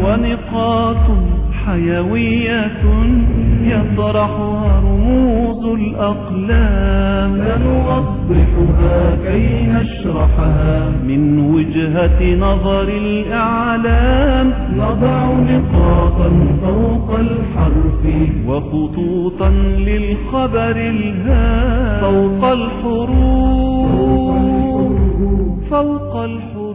ونقاط حيوية يطرحها رموز الأقلام سنوضحها كي نشرحها من وجهة نظر الإعلام نضع نقاطا فوق الحرف وخطوطا للخبر الهام فوق الحروف فوق الحروف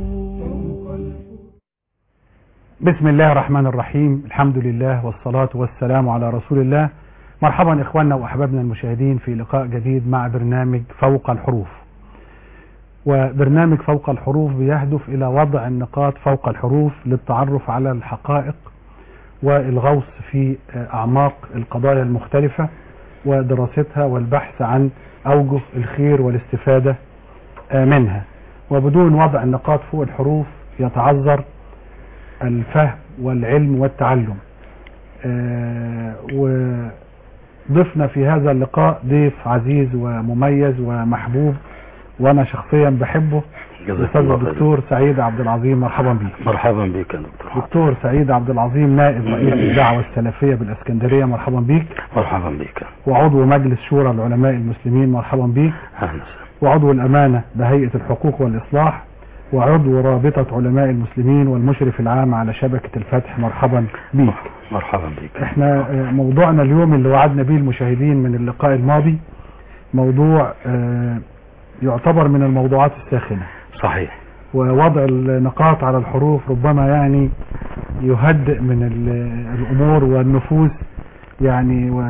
بسم الله الرحمن الرحيم الحمد لله والصلاة والسلام على رسول الله مرحبا إخواننا وأحبابنا المشاهدين في لقاء جديد مع برنامج فوق الحروف وبرنامج فوق الحروف بيهدف إلى وضع النقاط فوق الحروف للتعرف على الحقائق والغوص في أعماق القضايا المختلفة ودراستها والبحث عن أوجه الخير والاستفادة منها وبدون وضع النقاط فوق الحروف يتعذر الفهم والعلم والتعلم آه وضفنا في هذا اللقاء ضيف عزيز ومميز ومحبوب وانا شخصيا بحبه الاستاذ الدكتور سعيد عبد العظيم مرحبا بك مرحبا بك يا دكتور دكتور سعيد عبد العظيم نائب رئيس الدعوه السلفيه بالاسكندريه مرحبا بك مرحبا بك وعضو مجلس شورى العلماء المسلمين مرحبا بك اهلا وعضو الامانه بهيئه الحقوق والاصلاح وعضو رابطة علماء المسلمين والمشرف العام على شبكة الفتح مرحبا بيك مرحبا بك احنا موضوعنا اليوم اللي وعدنا به المشاهدين من اللقاء الماضي موضوع يعتبر من الموضوعات الساخنة صحيح ووضع النقاط على الحروف ربما يعني يهدئ من الامور والنفوس يعني و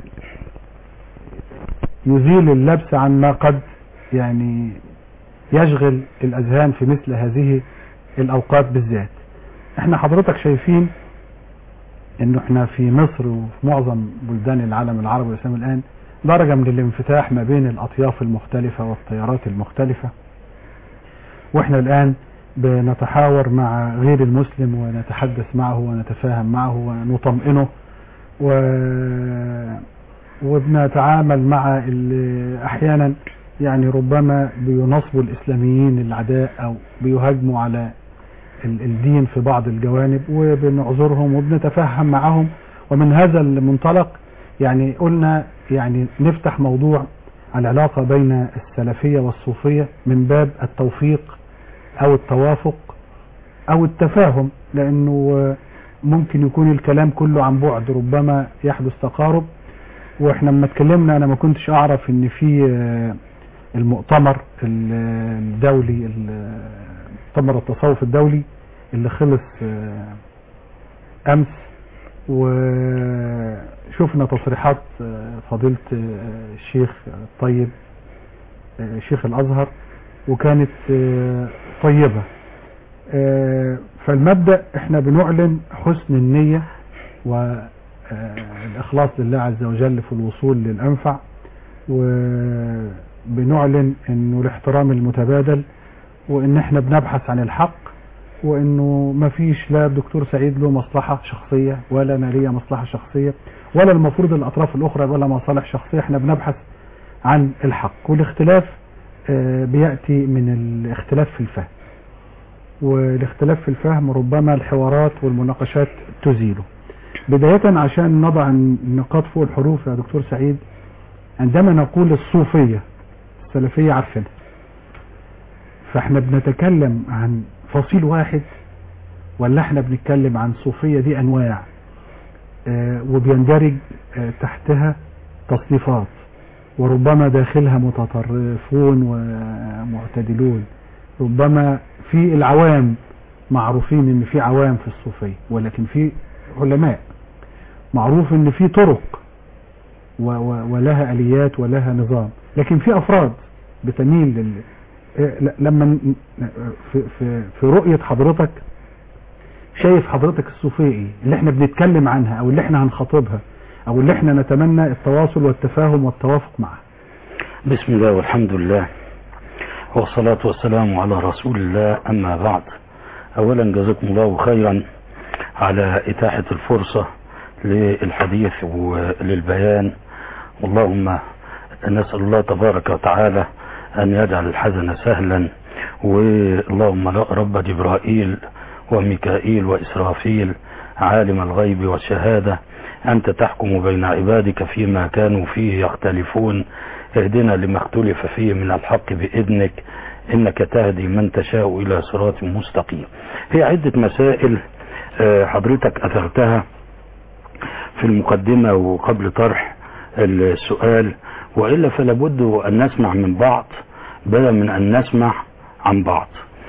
يزيل اللبس عن ما قد يعني يشغل الاذهان في مثل هذه الاوقات بالذات احنا حضرتك شايفين انه احنا في مصر وفي معظم بلدان العالم العربي والاسلامي الان درجة من الانفتاح ما بين الاطياف المختلفة والتيارات المختلفة واحنا الان بنتحاور مع غير المسلم ونتحدث معه ونتفاهم معه ونطمئنه و... وبنتعامل مع اللي احيانا يعني ربما بينصبوا الإسلاميين العداء أو بيهاجموا على الدين في بعض الجوانب وبنعذرهم وبنتفهم معهم ومن هذا المنطلق يعني قلنا يعني نفتح موضوع العلاقة بين السلفية والصوفية من باب التوفيق أو التوافق أو التفاهم لأنه ممكن يكون الكلام كله عن بعد ربما يحدث تقارب واحنا لما اتكلمنا انا ما كنتش اعرف ان في المؤتمر الدولي مؤتمر التصوف الدولي اللي خلص امس وشفنا تصريحات فضيلة الشيخ الطيب شيخ الازهر وكانت طيبة فالمبدأ احنا بنعلن حسن النية والاخلاص لله عز وجل في الوصول للانفع وبنعلن انه الاحترام المتبادل وان احنا بنبحث عن الحق وانه ما فيش لا الدكتور سعيد له مصلحة شخصية ولا انا ليا مصلحة شخصية ولا المفروض الاطراف الاخرى ولا مصالح شخصية احنا بنبحث عن الحق والاختلاف بيأتي من الاختلاف في الفهم والاختلاف في الفهم ربما الحوارات والمناقشات تزيله بداية عشان نضع النقاط فوق الحروف يا دكتور سعيد عندما نقول الصوفية السلفية عارفينها فاحنا بنتكلم عن فصيل واحد ولا احنا بنتكلم عن صوفية دي انواع اه وبيندرج اه تحتها تصنيفات وربما داخلها متطرفون ومعتدلون ربما في العوام معروفين ان في عوام في الصوفية ولكن في علماء معروف ان في طرق ولها اليات ولها نظام لكن في افراد بتميل لل لما في, في, في رؤية حضرتك شايف حضرتك الصوفية ايه اللي احنا بنتكلم عنها او اللي احنا هنخاطبها او اللي احنا نتمنى التواصل والتفاهم والتوافق معها بسم الله والحمد لله والصلاة والسلام على رسول الله أما بعد أولا جزاكم الله خيرا على إتاحة الفرصة للحديث وللبيان اللهم نسأل الله تبارك وتعالى أن يجعل الحزن سهلا واللهم رب جبرائيل وميكائيل وإسرافيل عالم الغيب والشهادة أنت تحكم بين عبادك فيما كانوا فيه يختلفون اهدنا لما اختلف فيه من الحق بإذنك إنك تهدي من تشاء إلى صراط مستقيم هي عدة مسائل آه، حضرتك أثرتها في المقدمة وقبل طرح السؤال وإلا فلابد أن نسمع من بعض بدلا من أن نسمع عن بعض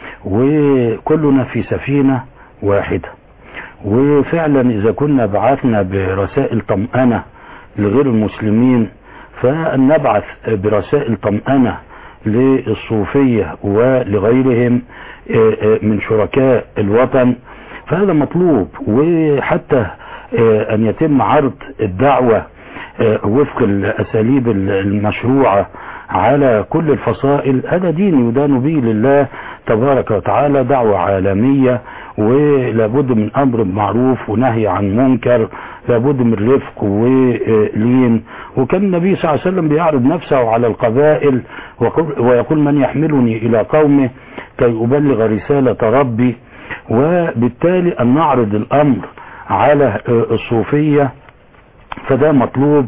وكلنا في سفينة واحدة وفعلا إذا كنا بعثنا برسائل طمأنة لغير المسلمين فأن نبعث برسائل طمأنة للصوفية ولغيرهم آه، آه، من شركاء الوطن فهذا مطلوب وحتى آه، أن يتم عرض الدعوة آه، وفق الأساليب المشروعة على كل الفصائل هذا دين يدان به لله تبارك وتعالى دعوة عالمية ولابد من أمر بمعروف ونهي عن منكر لابد من رفق ولين وكان النبي صلى الله عليه وسلم بيعرض نفسه على القبائل وقل- ويقول من يحملني إلى قومه كي أبلغ رسالة ربي وبالتالي أن نعرض الأمر على آه، الصوفية فده مطلوب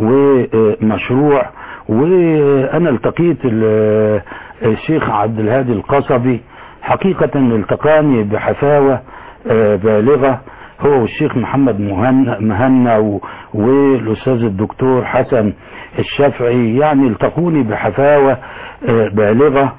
ومشروع وانا التقيت ال- الشيخ عبد الهادي القصبي حقيقة التقاني بحفاوة آه، بالغة هو والشيخ محمد مهنا مهنا و- والاستاذ الدكتور حسن الشافعي يعني التقوني بحفاوة آه، بالغة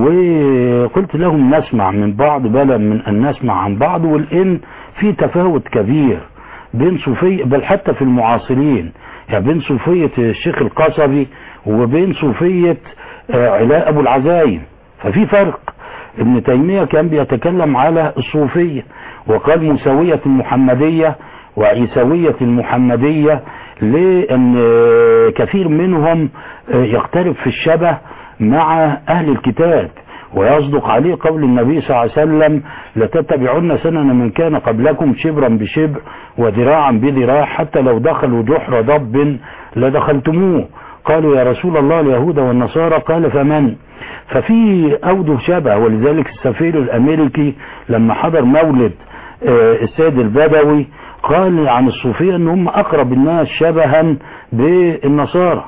وقلت لهم نسمع من بعض بلا من ان نسمع عن بعض والان في تفاوت كبير بين صوفية بل حتى في المعاصرين يعني بين صوفية الشيخ القصبي وبين صوفية آه، علاء أبو العزايم ففي فرق ابن تيمية كان بيتكلم على الصوفية وقال مساوية المحمدية وعيسوية المحمدية لأن آه، كثير منهم آه، يقترب في الشبه مع أهل الكتاب ويصدق عليه قول النبي صلى الله عليه وسلم لتتبعن سنن من كان قبلكم شبرا بشبر وذراعا بذراع حتى لو دخلوا جحر ضب لدخلتموه قالوا يا رسول الله اليهود والنصارى قال فمن ففي أوجه شبه ولذلك السفير الأمريكي لما حضر مولد آه، السيد البدوي قال عن الصوفية ان هم اقرب الناس شبها بالنصارى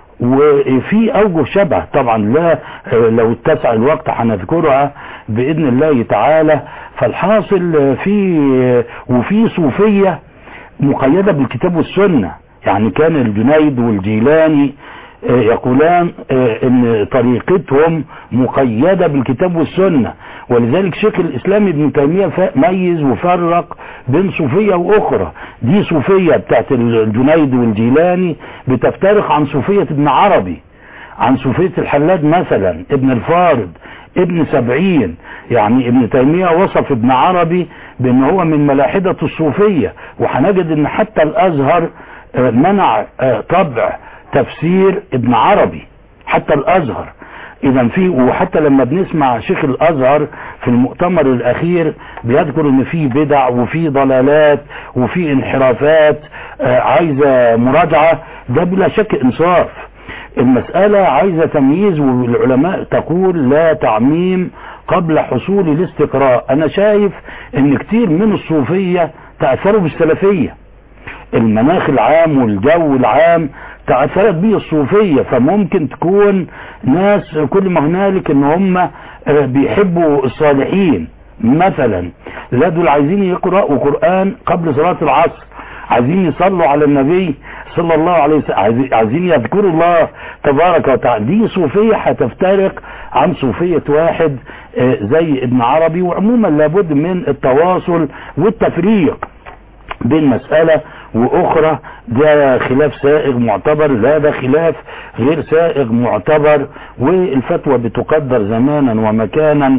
وفي اوجه شبه طبعا لا آه، لو اتسع الوقت هنذكرها باذن الله تعالى فالحاصل آه، في آه، وفي صوفيه مقيده بالكتاب والسنه يعني كان الجنيد والجيلاني آه، يقولان آه، ان طريقتهم مقيدة بالكتاب والسنة ولذلك شيخ الاسلام ابن تيمية ف- ميز وفرق بين صوفية واخرى دي صوفية بتاعت الجنيد والجيلاني بتفترق عن صوفية ابن عربي عن صوفية الحلاد مثلا ابن الفارض ابن سبعين يعني ابن تيمية وصف ابن عربي بان هو من ملاحدة الصوفية وهنجد ان حتى الازهر آه، منع آه، طبع تفسير ابن عربي حتى الازهر اذا في وحتى لما بنسمع شيخ الازهر في المؤتمر الاخير بيذكر ان في بدع وفي ضلالات وفي انحرافات آه، عايزه مراجعه ده بلا شك انصاف المسألة عايزة تمييز والعلماء تقول لا تعميم قبل حصول الاستقراء انا شايف ان كتير من الصوفية تأثروا بالسلفية المناخ العام والجو العام تأثرت به الصوفية فممكن تكون ناس كل ما هنالك ان هم آه، بيحبوا الصالحين مثلا لا دول عايزين يقرأوا قرآن قبل صلاة العصر عايزين يصلوا على النبي صلى الله عليه وسلم عايزين- عايزين يذكروا الله تبارك وتعالى دي صوفية هتفترق عن صوفية واحد آه، زي ابن عربي وعموما لابد من التواصل والتفريق بين مسألة وأخرى ده خلاف سائغ معتبر لا ده خلاف غير سائغ معتبر والفتوى بتقدر زمانا ومكانا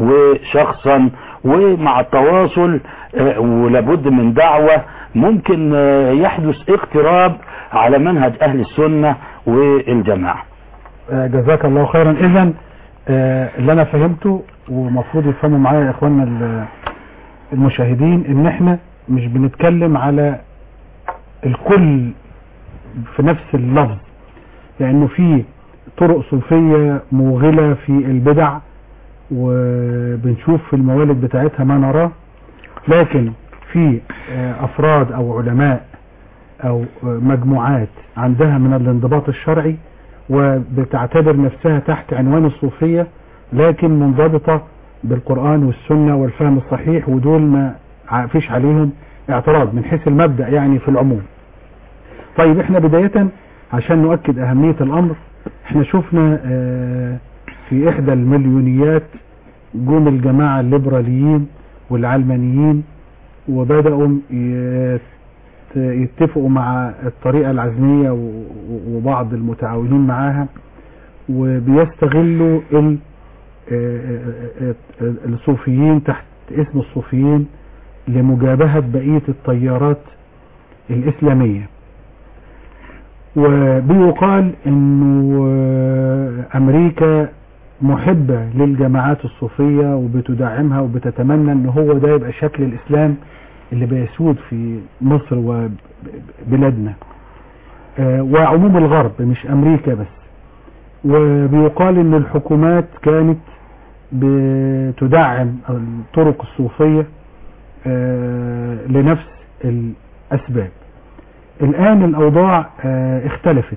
وشخصا ومع التواصل آه، ولابد من دعوة ممكن آه، يحدث اقتراب على منهج أهل السنة والجماعة آه، جزاك الله خيرا اذا آه، اللي انا فهمته ومفروض يفهموا معايا يا اخواننا ال- المشاهدين ان احنا مش بنتكلم على الكل في نفس اللفظ لانه في طرق صوفية موغلة في البدع وبنشوف في الموالد بتاعتها ما نراه لكن في آه، افراد او علماء او آه، مجموعات عندها من الانضباط الشرعي وبتعتبر نفسها تحت عنوان الصوفية لكن منضبطة بالقرآن والسنة والفهم الصحيح ودول ما ع- فيش عليهم اعتراض من حيث المبدأ يعني في العموم طيب احنا بداية عشان نؤكد اهمية الامر احنا شفنا آه، في احدى المليونيات جم الجماعة الليبراليين والعلمانيين وبدأوا يت- يتفقوا مع الطريقة العزمية و- وبعض المتعاونين معاها وبيستغلوا ال- آه، آه، آه، الصوفيين تحت اسم الصوفيين لمجابهة بقية التيارات الإسلامية وبيقال انه آه، امريكا محبة للجماعات الصوفية وبتدعمها وبتتمنى ان هو ده يبقى شكل الاسلام اللي بيسود في مصر وبلادنا آه، وعموم الغرب مش امريكا بس وبيقال ان الحكومات كانت بتدعم الطرق الصوفية آه، لنفس الاسباب الآن الأوضاع آه، اختلفت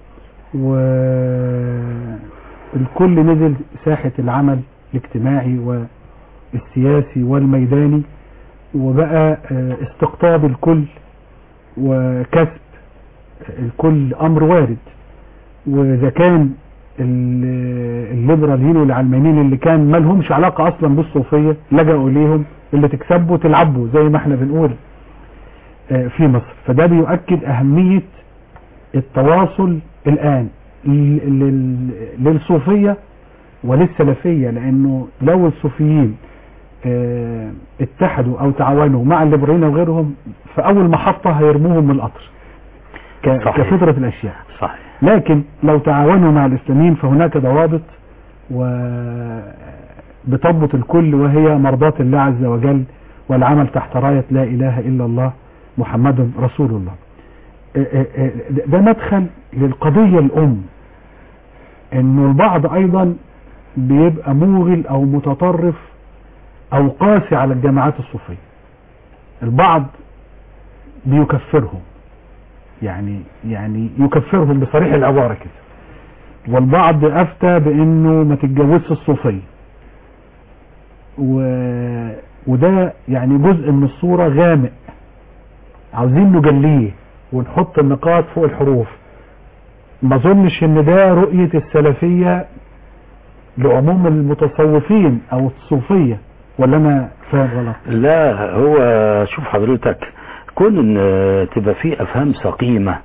والكل نزل ساحة العمل الاجتماعي والسياسي والميداني وبقى آه، استقطاب الكل وكسب الكل أمر وارد وإذا كان ال- الليبراليين والعلمانيين اللي كان ما لهمش علاقة أصلا بالصوفية لجأوا إليهم اللي تكسبوا تلعبوا زي ما احنا بنقول آه، في مصر فده بيؤكد أهمية التواصل الآن ل- لل- للصوفية وللسلفية لأنه لو الصوفيين آه، اتحدوا أو تعاونوا مع الليبراليين وغيرهم في أول محطة هيرموهم من القطر ك- صحيح. كفطرة الأشياء صحيح لكن لو تعاونوا مع الإسلاميين فهناك ضوابط وبتضبط الكل وهي مرضاة الله عز وجل والعمل تحت راية لا إله إلا الله محمد رسول الله آه، آه، آه، ده مدخل للقضية الأم انه البعض ايضا بيبقى موغل او متطرف او قاسي على الجماعات الصوفية البعض بيكفرهم يعني يعني يكفرهم بصريح العبارة كده والبعض افتى بانه ما تتجوزش الصوفية و... وده يعني جزء من الصورة غامق عاوزين نجليه ونحط النقاط فوق الحروف ما اظنش ان ده رؤية السلفية لعموم المتصوفين او الصوفية ولا انا فاهم غلط لا هو شوف حضرتك كون ان تبقى في افهام سقيمة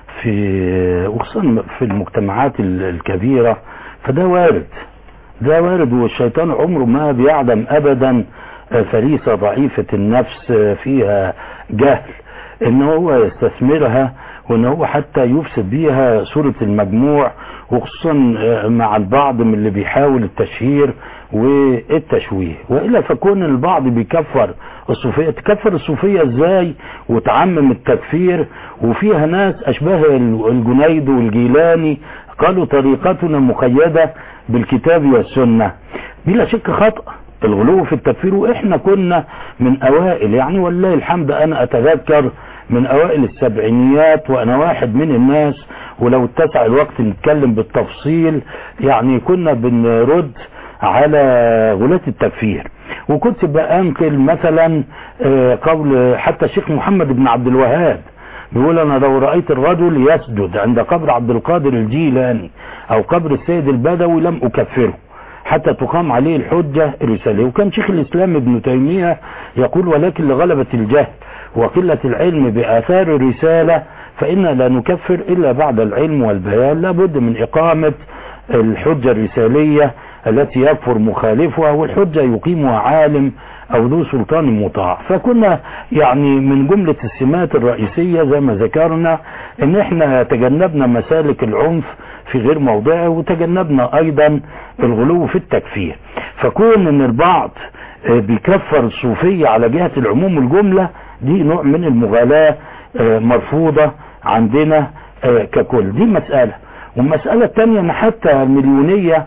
في وخصوصا في المجتمعات ال- الكبيرة فده وارد ده وارد والشيطان عمره ما بيعدم ابدا فريسة ضعيفة النفس فيها جهل ان هو يستثمرها وان هو حتى يفسد بيها صورة المجموع وخصوصا مع البعض من اللي بيحاول التشهير والتشويه والا فكون البعض بيكفر الصوفية تكفر الصوفية ازاي وتعمم التكفير وفيها ناس اشباه الجنيد والجيلاني قالوا طريقتنا مقيدة بالكتاب والسنة بلا شك خطأ الغلو في التكفير واحنا كنا من اوائل يعني والله الحمد انا اتذكر من اوائل السبعينيات وانا واحد من الناس ولو اتسع الوقت نتكلم بالتفصيل يعني كنا بنرد على غلاة التكفير وكنت بأنقل مثلا آه، قول حتى الشيخ محمد بن عبد الوهاب بيقول انا لو رأيت الرجل يسجد عند قبر عبد القادر الجيلاني او قبر السيد البدوي لم اكفره حتى تقام عليه الحجة الرسالية وكان شيخ الإسلام ابن تيمية يقول ولكن لغلبة الجهل وقلة العلم بآثار الرسالة فإنا لا نكفر إلا بعد العلم والبيان لابد من إقامة الحجة الرسالية التي يكفر مخالفها والحجة يقيمها عالم أو ذو سلطان مطاع فكنا يعني من جملة السمات الرئيسية زي ما ذكرنا ان احنا تجنبنا مسالك العنف في غير موضعه وتجنبنا ايضا الغلو في التكفير فكون ان البعض آه، بيكفر الصوفية على جهة العموم الجملة دي نوع من المغالاة آه، مرفوضة عندنا آه، ككل دي مسألة والمسألة الثانية ان حتى المليونية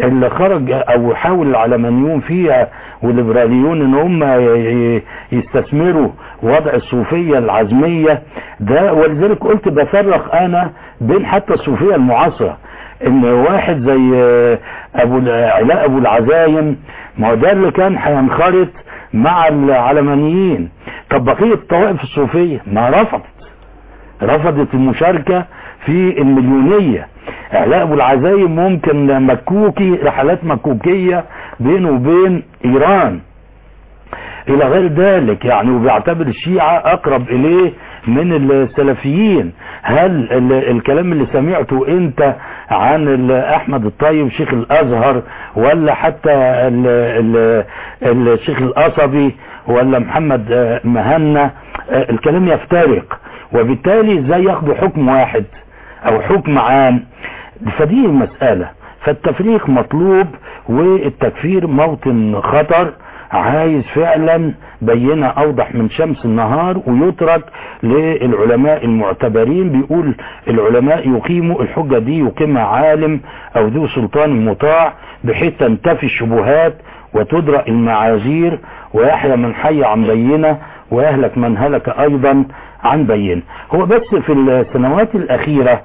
اللي خرج او حاول العلمانيون فيها والليبراليون ان هم ي- ي- يستثمروا وضع الصوفية العزمية ده ولذلك قلت بفرق انا بين حتى الصوفية المعاصرة ان واحد زي ابو الع- علاء ابو العزايم ما هو ده اللي كان هينخرط مع العلمانيين طب بقية الطوائف الصوفية ما رفضت رفضت المشاركة في المليونية علاء ابو العزايم ممكن مكوكي رحلات مكوكية بينه وبين ايران الى غير ذلك يعني وبيعتبر الشيعة اقرب اليه من السلفيين هل ال- الكلام اللي سمعته انت عن ال- احمد الطيب شيخ الازهر ولا حتى ال ال الشيخ القصبي ولا محمد آه، مهنا آه، الكلام يفترق وبالتالي ازاي ياخدوا حكم واحد او حكم عام فدي مسألة فالتفريق مطلوب والتكفير موطن خطر عايز فعلا بينة اوضح من شمس النهار ويترك للعلماء المعتبرين بيقول العلماء يقيموا الحجة دي يقيمها عالم او ذو سلطان مطاع بحيث تنتفي الشبهات وتدرأ المعاذير ويحيى من حي عن بينة ويهلك من هلك ايضا عن بينة هو بس في السنوات الاخيرة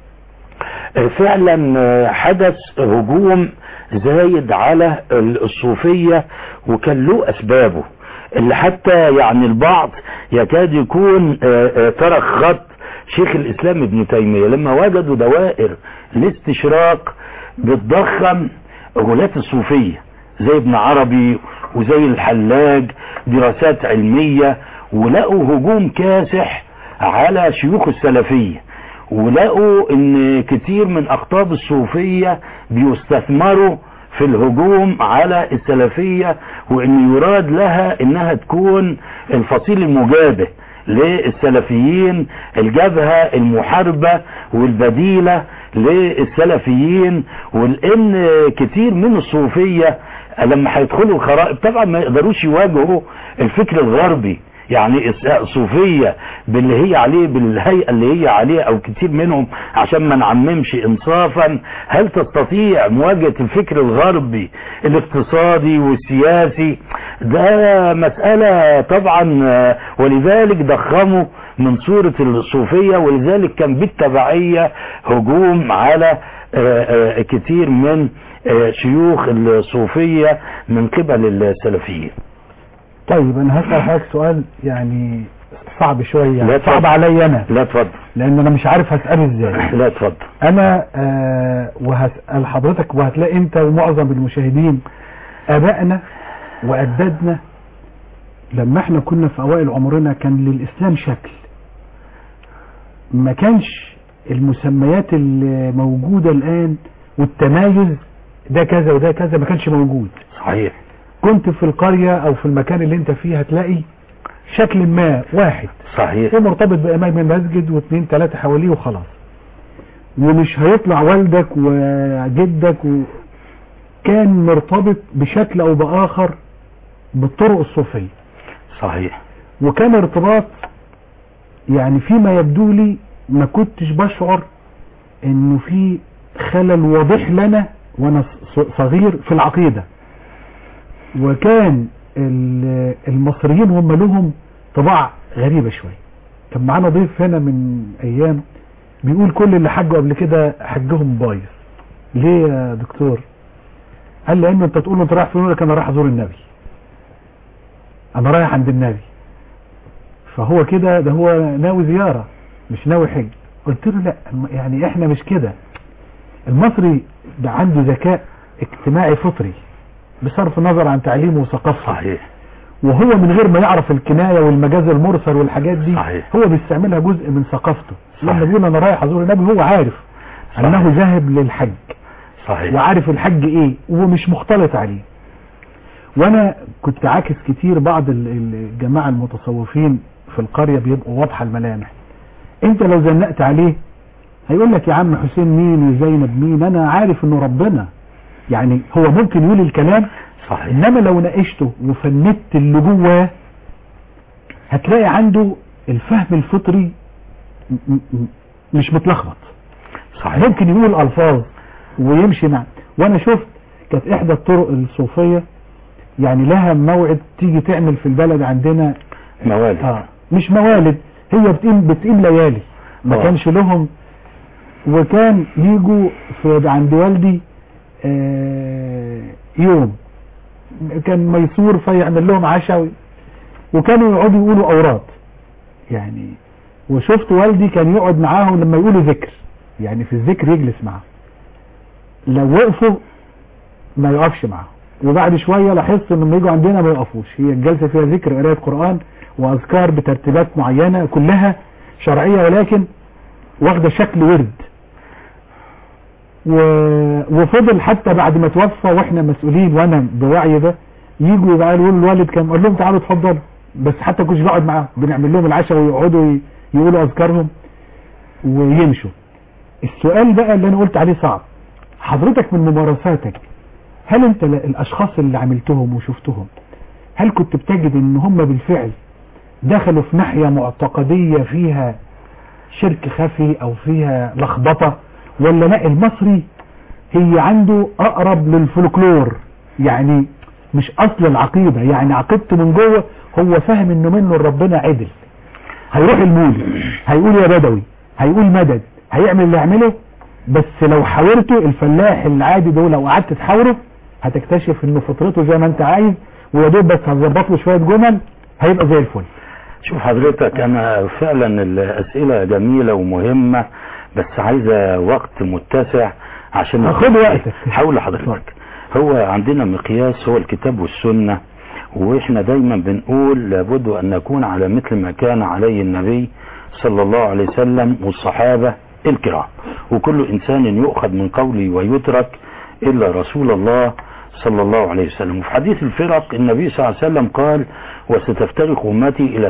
فعلا حدث هجوم زايد على الصوفية وكان له اسبابه اللي حتى يعني البعض يكاد يكون آه، آه، ترك خط شيخ الاسلام ابن تيمية لما وجدوا دوائر الاستشراق بتضخم غلاة الصوفية زي ابن عربي وزي الحلاج دراسات علمية ولقوا هجوم كاسح على شيوخ السلفية ولقوا ان كتير من اقطاب الصوفية بيستثمروا في الهجوم على السلفية وان يراد لها انها تكون الفصيل المجابه للسلفيين الجبهة المحاربة والبديلة للسلفيين ولان كتير من الصوفية لما هيدخلوا الخرائط طبعا ما يقدروش يواجهوا الفكر الغربي يعني الصوفية باللي هي عليه بالهيئة اللي هي عليه او كتير منهم عشان ما نعممش انصافا هل تستطيع مواجهة الفكر الغربي الاقتصادي والسياسي ده مسألة طبعا آه، ولذلك ضخموا من صورة الصوفية ولذلك كان بالتبعية هجوم على آه، آه، كتير من آه، شيوخ الصوفية من قبل السلفيين طيب انا هسأل حضرتك سؤال يعني صعب شوية لا يعني اتفضل. صعب عليا انا لا اتفضل لان انا مش عارف هسأله ازاي لا اتفضل انا آه وهسأل حضرتك وهتلاقي انت ومعظم المشاهدين ابائنا واجدادنا لما احنا كنا في اوائل عمرنا كان للاسلام شكل ما كانش المسميات اللي موجودة الان والتمايز ده كذا وده كذا ما كانش موجود صحيح كنت في القرية او في المكان اللي انت فيه هتلاقي شكل ما واحد صحيح هو مرتبط بإمام المسجد واثنين ثلاثة حواليه وخلاص ومش هيطلع والدك وجدك و... كان مرتبط بشكل او باخر بالطرق الصوفية صحيح وكان ارتباط يعني فيما يبدو لي ما كنتش بشعر انه في خلل واضح لنا وانا ص- صغير في العقيدة وكان ال- المصريين هم لهم طباع غريبة شوية كان معانا ضيف هنا من ايام بيقول كل اللي حجوا قبل كده حجهم بايظ ليه يا دكتور قال لانه انت تقول له انت رايح فين يقول لك انا رايح ازور النبي انا رايح عند النبي فهو كده ده هو ناوي زيارة مش ناوي حج قلت له لا الم- يعني احنا مش كده المصري ده عنده ذكاء اجتماعي فطري بصرف النظر عن تعليمه وثقافته صحيح وهو من غير ما يعرف الكناية والمجاز المرسل والحاجات دي صحيح. هو بيستعملها جزء من ثقافته لما صحيح. بيقول انا رايح ازور النبي هو عارف صحيح. انه ذاهب للحج صحيح وعارف الحج ايه ومش مختلط عليه وانا كنت عاكس كتير بعض ال- ال- الجماعة المتصوفين في القرية بيبقوا واضحة الملامح انت لو زنقت عليه هيقول لك يا عم حسين مين وزينب مين انا عارف انه ربنا يعني هو ممكن يقول الكلام صحيح انما لو ناقشته وفندت اللي جواه هتلاقي عنده الفهم الفطري م- م- مش متلخبط صحيح ممكن يقول الفاظ ويمشي مع وانا شفت كانت احدى الطرق الصوفية يعني لها موعد تيجي تعمل في البلد عندنا موالد اه مش موالد هي بتقيم بتقيم ليالي ما آه. كانش لهم وكان يجوا في عند والدي آه يوم كان ميسور فيعمل لهم عشاء وكانوا يقعدوا يقولوا اوراد يعني وشفت والدي كان يقعد معاهم لما يقولوا ذكر يعني في الذكر يجلس معاهم لو وقفوا ما يقفش معاهم وبعد شوية لاحظت انهم يجوا عندنا ما يقفوش هي الجلسة فيها ذكر قراية قرآن واذكار بترتيبات معينة كلها شرعية ولكن واخدة شكل ورد و... وفضل حتى بعد ما توفى واحنا مسؤولين وانا بوعي ده يجوا يبقى يقولوا الوالد كان قال لهم تعالوا اتفضلوا بس حتى كنتش بقعد معاهم بنعمل لهم العشاء ويقعدوا ي- يقولوا اذكارهم ويمشوا السؤال بقى اللي انا قلت عليه صعب حضرتك من ممارساتك هل انت ل- الاشخاص اللي عملتهم وشفتهم هل كنت بتجد ان هم بالفعل دخلوا في ناحية معتقدية فيها شرك خفي او فيها لخبطة ولا لا المصري هي عنده اقرب للفولكلور يعني مش اصل العقيدة يعني عقيدته من جوه هو فاهم انه منه ربنا عدل هيروح المولي هيقول يا بدوي هيقول مدد هيعمل اللي يعمله بس لو حاورته الفلاح العادي ده لو قعدت تحاوره هتكتشف انه فطرته زي ما انت عايز ويا دوب بس هتظبط له شويه جمل هيبقى زي الفل شوف حضرتك انا فعلا الاسئلة جميلة ومهمة بس عايزة وقت متسع عشان خد وقتك. حول حضرتك هو عندنا مقياس هو الكتاب والسنة واحنا دايما بنقول لابد ان نكون على مثل ما كان عليه النبي صلى الله عليه وسلم والصحابة الكرام وكل انسان يؤخذ من قوله ويترك الا رسول الله صلى الله عليه وسلم وفي حديث الفرق النبي صلى الله عليه وسلم قال وستفترق أمتي إلى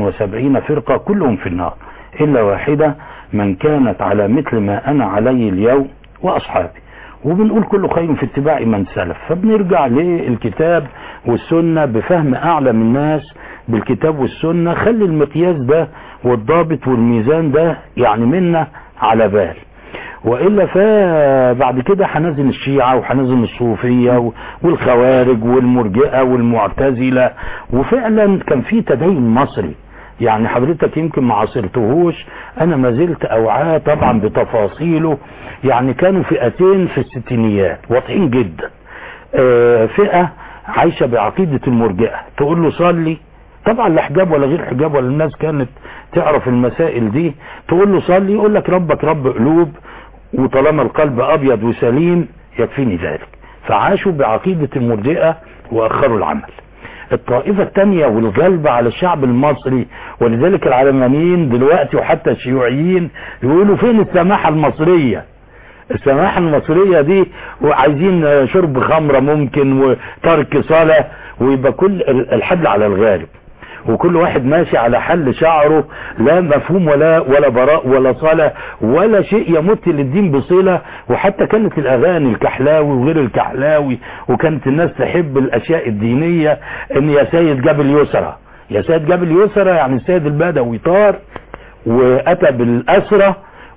73 فرقة كلهم في النار إلا واحدة من كانت على مثل ما أنا عليه اليوم وأصحابي وبنقول كل خير في اتباع من سلف فبنرجع للكتاب والسنة بفهم أعلم الناس بالكتاب والسنة خلي المقياس ده والضابط والميزان ده يعني منا على بال والا فبعد كده هنزل الشيعة وهنزل الصوفية و- والخوارج والمرجئة والمعتزلة وفعلا كان في تدين مصري يعني حضرتك يمكن ما عاصرتهوش انا ما زلت اوعاه طبعا بتفاصيله يعني كانوا فئتين في الستينيات واضحين جدا آه، فئة عايشة بعقيدة المرجئة تقول له صلي طبعا لا حجاب ولا غير حجاب ولا الناس كانت تعرف المسائل دي تقول له صلي يقول لك ربك رب قلوب وطالما القلب ابيض وسليم يكفيني ذلك فعاشوا بعقيدة المرجئة واخروا العمل الطائفة الثانية والغلبة على الشعب المصري ولذلك العلمانيين دلوقتي وحتى الشيوعيين يقولوا فين السماحة المصرية السماحة المصرية دي وعايزين شرب خمرة ممكن وترك صلاة ويبقى كل الحبل على الغالب وكل واحد ماشي على حل شعره لا مفهوم ولا ولا براء ولا صلاة ولا شيء يمت للدين بصلة وحتى كانت الاغاني الكحلاوي وغير الكحلاوي وكانت الناس تحب الاشياء الدينية ان يا سيد جبل يسرى يا سيد جبل يسرى يعني السيد البدوي طار واتى بالاسرة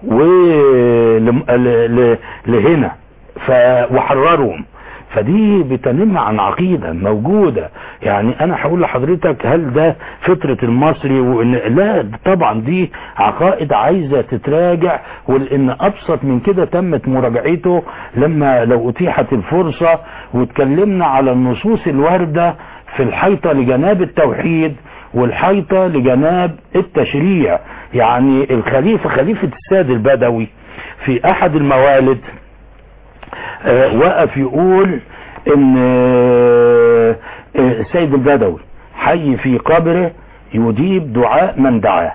ولهنا وحررهم فدي بتنم عن عقيدة موجودة يعني انا هقول لحضرتك هل ده فطرة المصري وان لا طبعا دي عقائد عايزة تتراجع ولان ابسط من كده تمت مراجعته لما لو اتيحت الفرصة واتكلمنا على النصوص الواردة في الحيطة لجناب التوحيد والحيطة لجناب التشريع يعني الخليفة خليفة الساد البدوي في احد الموالد آه وقف يقول ان آه السيد البدوي حي في قبره يجيب دعاء من دعاه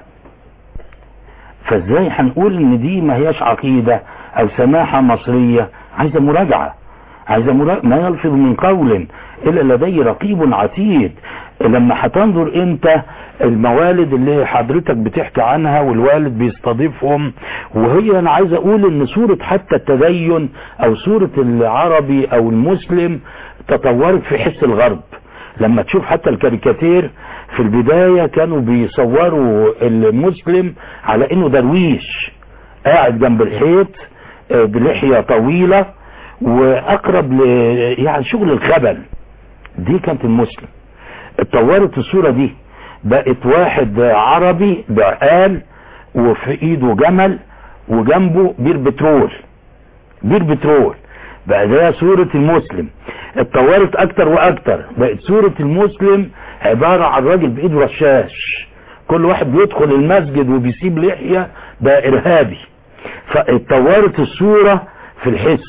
فازاي هنقول ان دي ما هياش عقيدة او سماحة مصرية عايزة مراجعة عايزة مراجعة ما يلفظ من قول الا لدي رقيب عتيد لما هتنظر انت الموالد اللي حضرتك بتحكي عنها والوالد بيستضيفهم وهي انا عايز اقول ان صورة حتى التدين او صورة العربي او المسلم تطورت في حس الغرب لما تشوف حتى الكاريكاتير في البداية كانوا بيصوروا المسلم على انه درويش قاعد جنب الحيط بلحية طويلة واقرب ل يعني شغل الخبل دي كانت المسلم اتطورت الصورة دي بقت واحد عربي بعقال وفي ايده جمل وجنبه بير بترول بير بترول بقى ده صورة المسلم اتطورت اكتر واكتر بقت صورة المسلم عبارة عن راجل بايده رشاش كل واحد بيدخل المسجد وبيسيب لحية ده ارهابي فاتطورت الصورة في الحس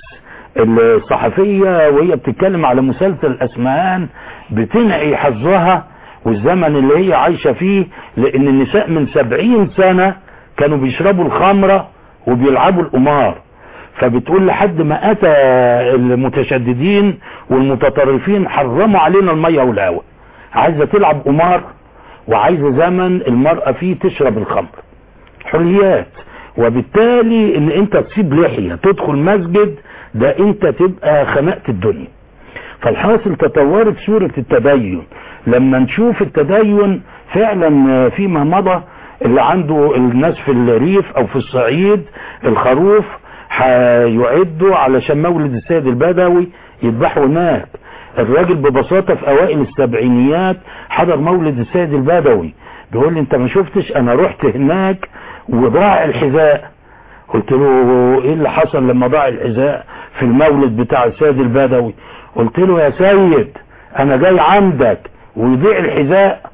الصحفية وهي بتتكلم على مسلسل اسمهان بتنعي حظها والزمن اللي هي عايشة فيه لان النساء من سبعين سنة كانوا بيشربوا الخمرة وبيلعبوا القمار فبتقول لحد ما اتى المتشددين والمتطرفين حرموا علينا المية والهواء عايزة تلعب قمار وعايزة زمن المرأة فيه تشرب الخمر حريات وبالتالي ان انت تسيب لحية تدخل مسجد ده انت تبقى خنقت الدنيا فالحاصل تطورت صورة التدين لما نشوف التدين فعلا فيما مضى اللي عنده الناس في الريف او في الصعيد الخروف هيعدوا علشان مولد السيد البدوي يذبحوا هناك الراجل ببساطة في اوائل السبعينيات حضر مولد السيد البدوي بيقول لي انت ما شفتش انا رحت هناك وضاع الحذاء قلت له ايه اللي حصل لما ضاع الحذاء في المولد بتاع السيد البدوي قلت له يا سيد انا جاي عندك ويضيع الحذاء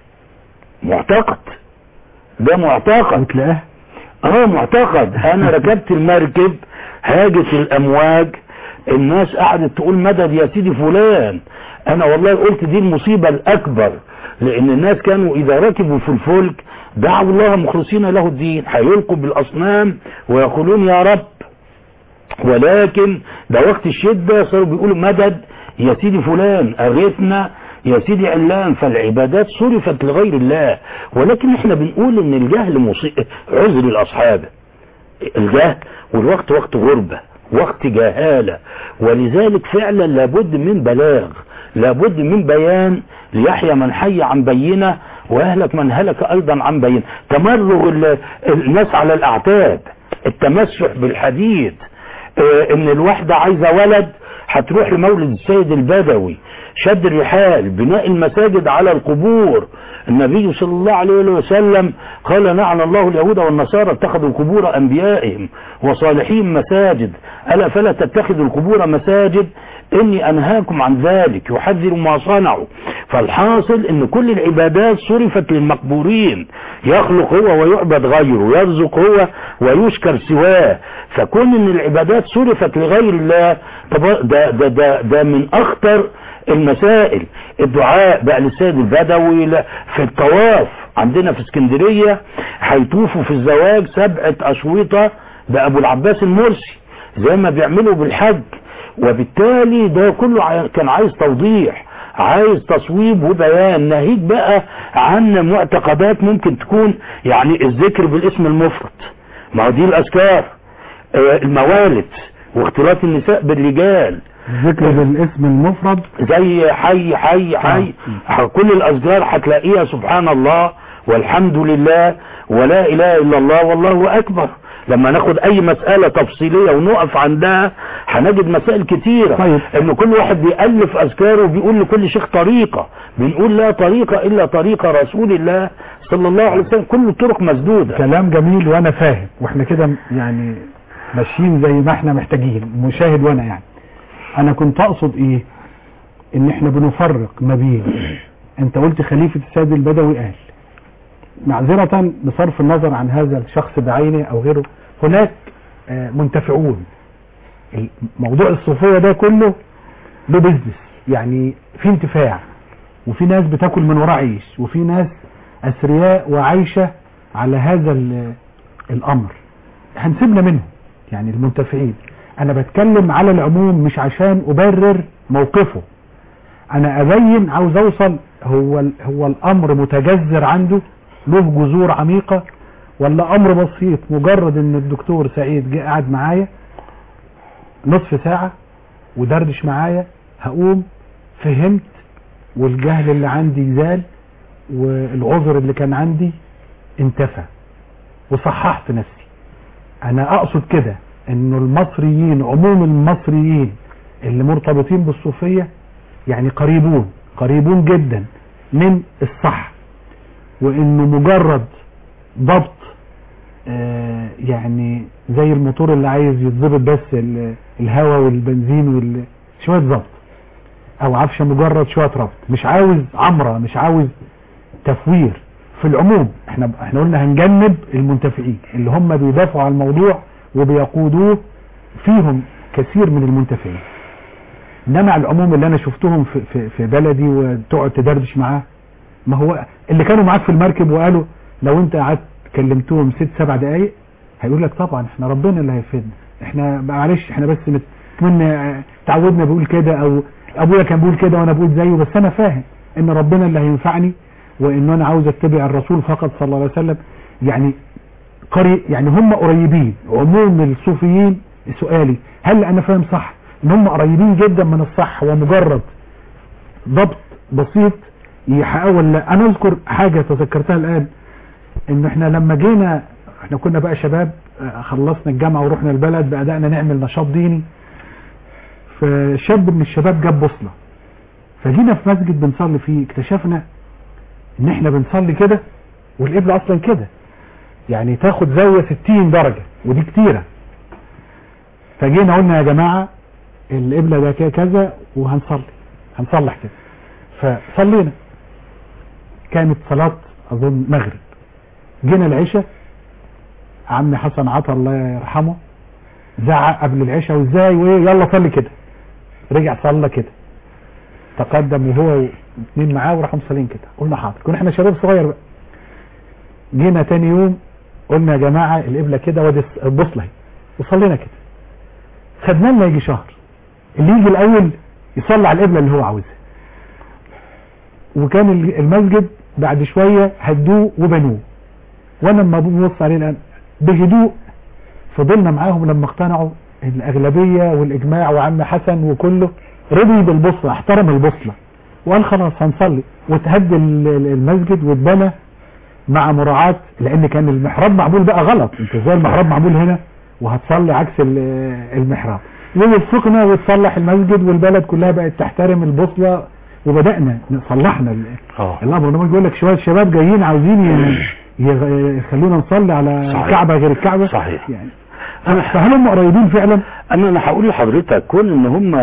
معتقد ده معتقد وتلاقاه اه معتقد انا ركبت المركب هاجت الامواج الناس قعدت تقول مدد يا سيدي فلان انا والله قلت دي المصيبة الاكبر لان الناس كانوا اذا ركبوا في الفلك دعوا الله مخلصين له الدين هيلقوا بالاصنام ويقولون يا رب ولكن ده وقت الشدة صاروا بيقولوا مدد يا سيدي فلان اغثنا يا سيدي علان فالعبادات صرفت لغير الله ولكن احنا بنقول ان الجهل مصي... عذر الاصحاب الجهل والوقت وقت غربة وقت جهالة ولذلك فعلا لابد من بلاغ لابد من بيان ليحيى من حي عن بينه ويهلك من هلك ايضا عن بينه تمرغ ال- الناس على الاعتاب التمسح بالحديد اه ان الواحدة عايزة ولد هتروح لمولد السيد البدوي شد الرحال بناء المساجد على القبور النبي صلى الله عليه وسلم قال نعن الله اليهود والنصارى اتخذوا قبور انبيائهم وصالحين مساجد الا فلا تتخذوا القبور مساجد اني انهاكم عن ذلك يحذر ما صنعوا فالحاصل ان كل العبادات صرفت للمقبورين يخلق هو ويعبد غيره يرزق هو ويشكر سواه فكون ان العبادات صرفت لغير الله طب ده, ده, ده, ده من اخطر المسائل الدعاء بقى للسيد البدوي لا- في الطواف عندنا في اسكندرية هيطوفوا في الزواج سبعة اشويطة بابو العباس المرسي زي ما بيعملوا بالحج وبالتالي ده كله عاي- كان عايز توضيح عايز تصويب وبيان ناهيك بقى عن معتقدات ممكن تكون يعني الذكر بالاسم المفرد ما هو دي الاذكار آه، الموالد واختلاط النساء بالرجال ذكر بالاسم المفرد زي حي حي حي كل الاذكار هتلاقيها سبحان الله والحمد لله ولا اله الا الله والله اكبر لما ناخد اي مسألة تفصيلية ونقف عندها هنجد مسائل كتيرة طيب. ان كل واحد بيألف اذكاره وبيقول لكل شيخ طريقة بنقول لا طريقة الا طريقة رسول الله صلى الله عليه وسلم كل الطرق مسدودة كلام جميل وانا فاهم واحنا كده يعني ماشيين زي ما احنا محتاجين مشاهد وانا يعني انا كنت اقصد ايه ان احنا بنفرق ما بين انت قلت خليفة السيد البدوي قال معذرة بصرف النظر عن هذا الشخص بعينه او غيره هناك آه، منتفعون موضوع الصوفية ده كله له بيزنس يعني في انتفاع وفي ناس بتاكل من وراه عيش وفي ناس اثرياء وعايشة على هذا ال- الامر هنسيبنا منهم يعني المنتفعين انا بتكلم على العموم مش عشان ابرر موقفه انا ابين عاوز اوصل هو ال- هو الامر متجذر عنده له جذور عميقة ولا امر بسيط مجرد ان الدكتور سعيد جه قاعد معايا نصف ساعة ودردش معايا هقوم فهمت والجهل اللي عندي زال والعذر اللي كان عندي انتفى وصححت نفسي انا اقصد كده انه المصريين عموم المصريين اللي مرتبطين بالصوفية يعني قريبون قريبون جدا من الصح وانه مجرد ضبط آه يعني زي الموتور اللي عايز يتظبط بس ال- الهواء والبنزين وال... شوية ضبط او عفشة مجرد شوية ربط مش عاوز عمرة مش عاوز تفوير في العموم احنا احنا قلنا هنجنب المنتفعين اللي هم بيدافعوا عن الموضوع وبيقودوه فيهم كثير من المنتفعين انما على العموم اللي انا شفتهم في, في, في بلدي وتقعد تدردش معاه ما هو اللي كانوا معاك في المركب وقالوا لو انت قعدت كلمتهم ست سبع دقايق هيقول لك طبعا احنا ربنا اللي هيفيدنا احنا معلش احنا بس مت- كنا تعودنا بيقول كده او ابويا كان بيقول كده وانا بقول زيه بس انا فاهم ان ربنا اللي هينفعني وان انا عاوز اتبع الرسول فقط صلى الله عليه وسلم يعني قري يعني هم قريبين عموم الصوفيين سؤالي هل انا فاهم صح ان هم قريبين جدا من الصح ومجرد ضبط بسيط يحققوا ولا انا اذكر حاجة تذكرتها الان ان احنا لما جينا احنا كنا بقى شباب آه، خلصنا الجامعة ورحنا البلد بدأنا نعمل نشاط ديني فشاب من الشباب جاب بوصلة فجينا في مسجد بنصلي فيه اكتشفنا ان احنا بنصلي كده والقبلة اصلا كده يعني تاخد زاوية 60 درجة ودي كتيرة فجينا قلنا يا جماعة القبلة ده كده كذا وهنصلي هنصلح كده فصلينا كانت صلاة اظن مغرب جينا العشاء عم حسن عطا الله يرحمه زعق قبل العشاء وازاي وايه يلا صلي كده رجع صلى كده تقدم وهو اتنين معاه وراحوا مصلين كده قلنا حاضر كنا احنا شباب صغير بقى جينا تاني يوم قلنا يا جماعة القبلة كده وادي البوصلة اهي وصلينا كده خدنا لنا يجي شهر اللي يجي الاول يصلي على القبلة اللي هو عاوزها وكان ال- المسجد بعد شوية هدوه وبنوه وانا لما ببص عليه الان بهدوء فضلنا معاهم لما اقتنعوا الاغلبية والاجماع وعم حسن وكله رضي بالبصلة احترم البصلة وقال خلاص هنصلي وتهدي ال- ال- المسجد واتبنى مع مراعاة لان كان المحراب معمول بقى غلط انت ازاي المحراب معمول هنا وهتصلي عكس ال- المحراب ووفقنا وتصلح المسجد والبلد كلها بقت تحترم البوصلة وبدأنا صلحنا ال- اه الامر انما يقول لك شويه شباب جايين عاوزين ي- يغ- يخلونا نصلي على صحيح. كعبه غير الكعبه صحيح. يعني فهل هم قريبين فعلا؟ انا انا هقول لحضرتك كون ان هم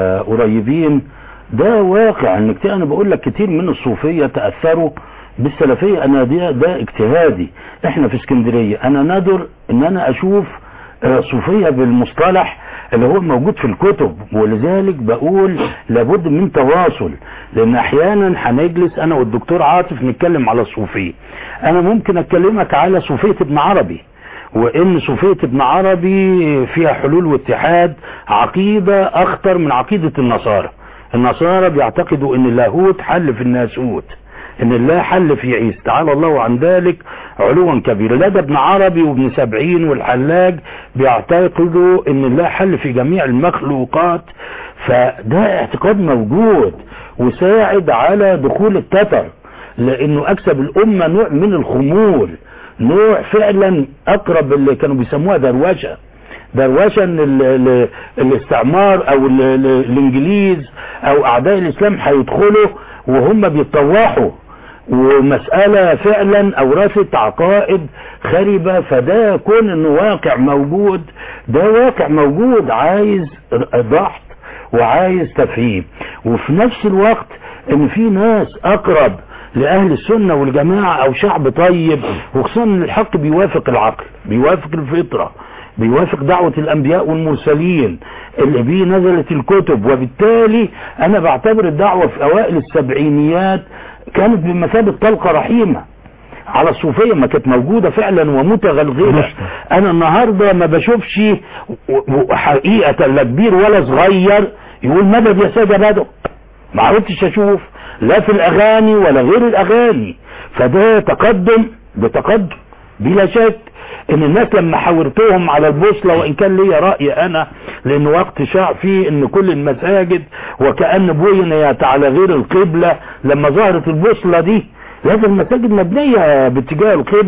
قريبين ده واقع انك ت- انا بقول لك كتير من الصوفيه تاثروا بالسلفيه انا ده ده اجتهادي احنا في اسكندريه انا نادر ان انا اشوف آه، صوفيه بالمصطلح اللي هو موجود في الكتب ولذلك بقول لابد من تواصل لان احيانا هنجلس انا والدكتور عاطف نتكلم على الصوفيه انا ممكن اكلمك على صوفيه ابن عربي وان صوفية ابن عربي فيها حلول واتحاد عقيدة اخطر من عقيدة النصارى النصارى بيعتقدوا ان اللاهوت حل في الناسوت ان الله حل في عيسى تعالى الله عن ذلك علوا كبيرا لا ده ابن عربي وابن سبعين والحلاج بيعتقدوا ان الله حل في جميع المخلوقات فده اعتقاد موجود وساعد على دخول التتر لانه اكسب الامة نوع من الخمول نوع فعلا اقرب اللي كانوا بيسموها دروشه دروشه ان ال- ال- الاستعمار او ال- ال- الانجليز او اعداء الاسلام هيدخلوا وهم بيتطوحوا ومسألة فعلا اورثت عقائد خربة فده كون انه واقع موجود ده واقع موجود عايز ضغط وعايز تفهيم وفي نفس الوقت ان في ناس اقرب لاهل السنة والجماعة او شعب طيب وخصوصا ان الحق بيوافق العقل بيوافق الفطرة بيوافق دعوة الانبياء والمرسلين اللي بيه نزلت الكتب وبالتالي انا بعتبر الدعوة في اوائل السبعينيات كانت بمثابة طلقة رحيمة على الصوفية ما كانت موجودة فعلا ومتغلغلة انا النهاردة ما بشوفش و- و- حقيقة لا كبير ولا صغير يقول مدد يا سادة بدو ما عرفتش اشوف لا في الاغاني ولا غير الاغاني فده تقدم بتقدم بلا شك ان الناس لما حاورتهم على البوصلة وان كان ليا رأي انا لان وقت شاع فيه ان كل المساجد وكأن بنيت على غير القبلة لما ظهرت البوصلة دي لازم المساجد مبنية باتجاه القبلة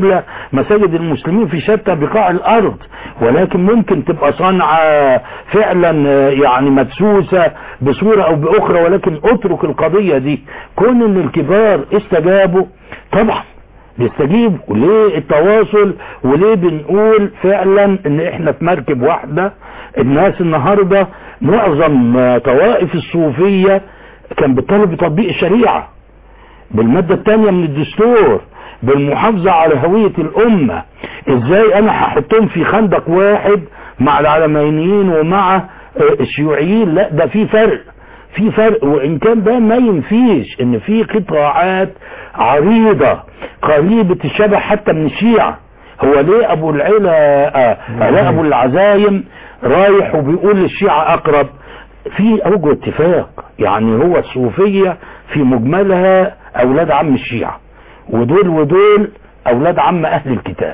مساجد المسلمين في شتى بقاع الارض ولكن ممكن تبقى صنعة فعلا آه، يعني مدسوسة بصورة او باخرى ولكن اترك القضية دي كون ان الكبار استجابوا طبعا بيستجيب وليه التواصل وليه بنقول فعلا ان احنا في مركب واحدة الناس النهاردة معظم آه، طوائف الصوفية كان بتطالب بتطبيق الشريعة بالمادة الثانية من الدستور بالمحافظة على هوية الأمة ازاي انا هحطهم في خندق واحد مع العلمانيين ومع آه، الشيوعيين لا ده في فرق في فرق وان كان ده ما ينفيش ان في قطاعات عريضة قريبة الشبه حتى من الشيعة هو ليه ابو العلا آه لا ابو العزايم رايح وبيقول للشيعة اقرب في اوجه اتفاق يعني هو الصوفية في مجملها اولاد عم الشيعة ودول ودول اولاد عم اهل الكتاب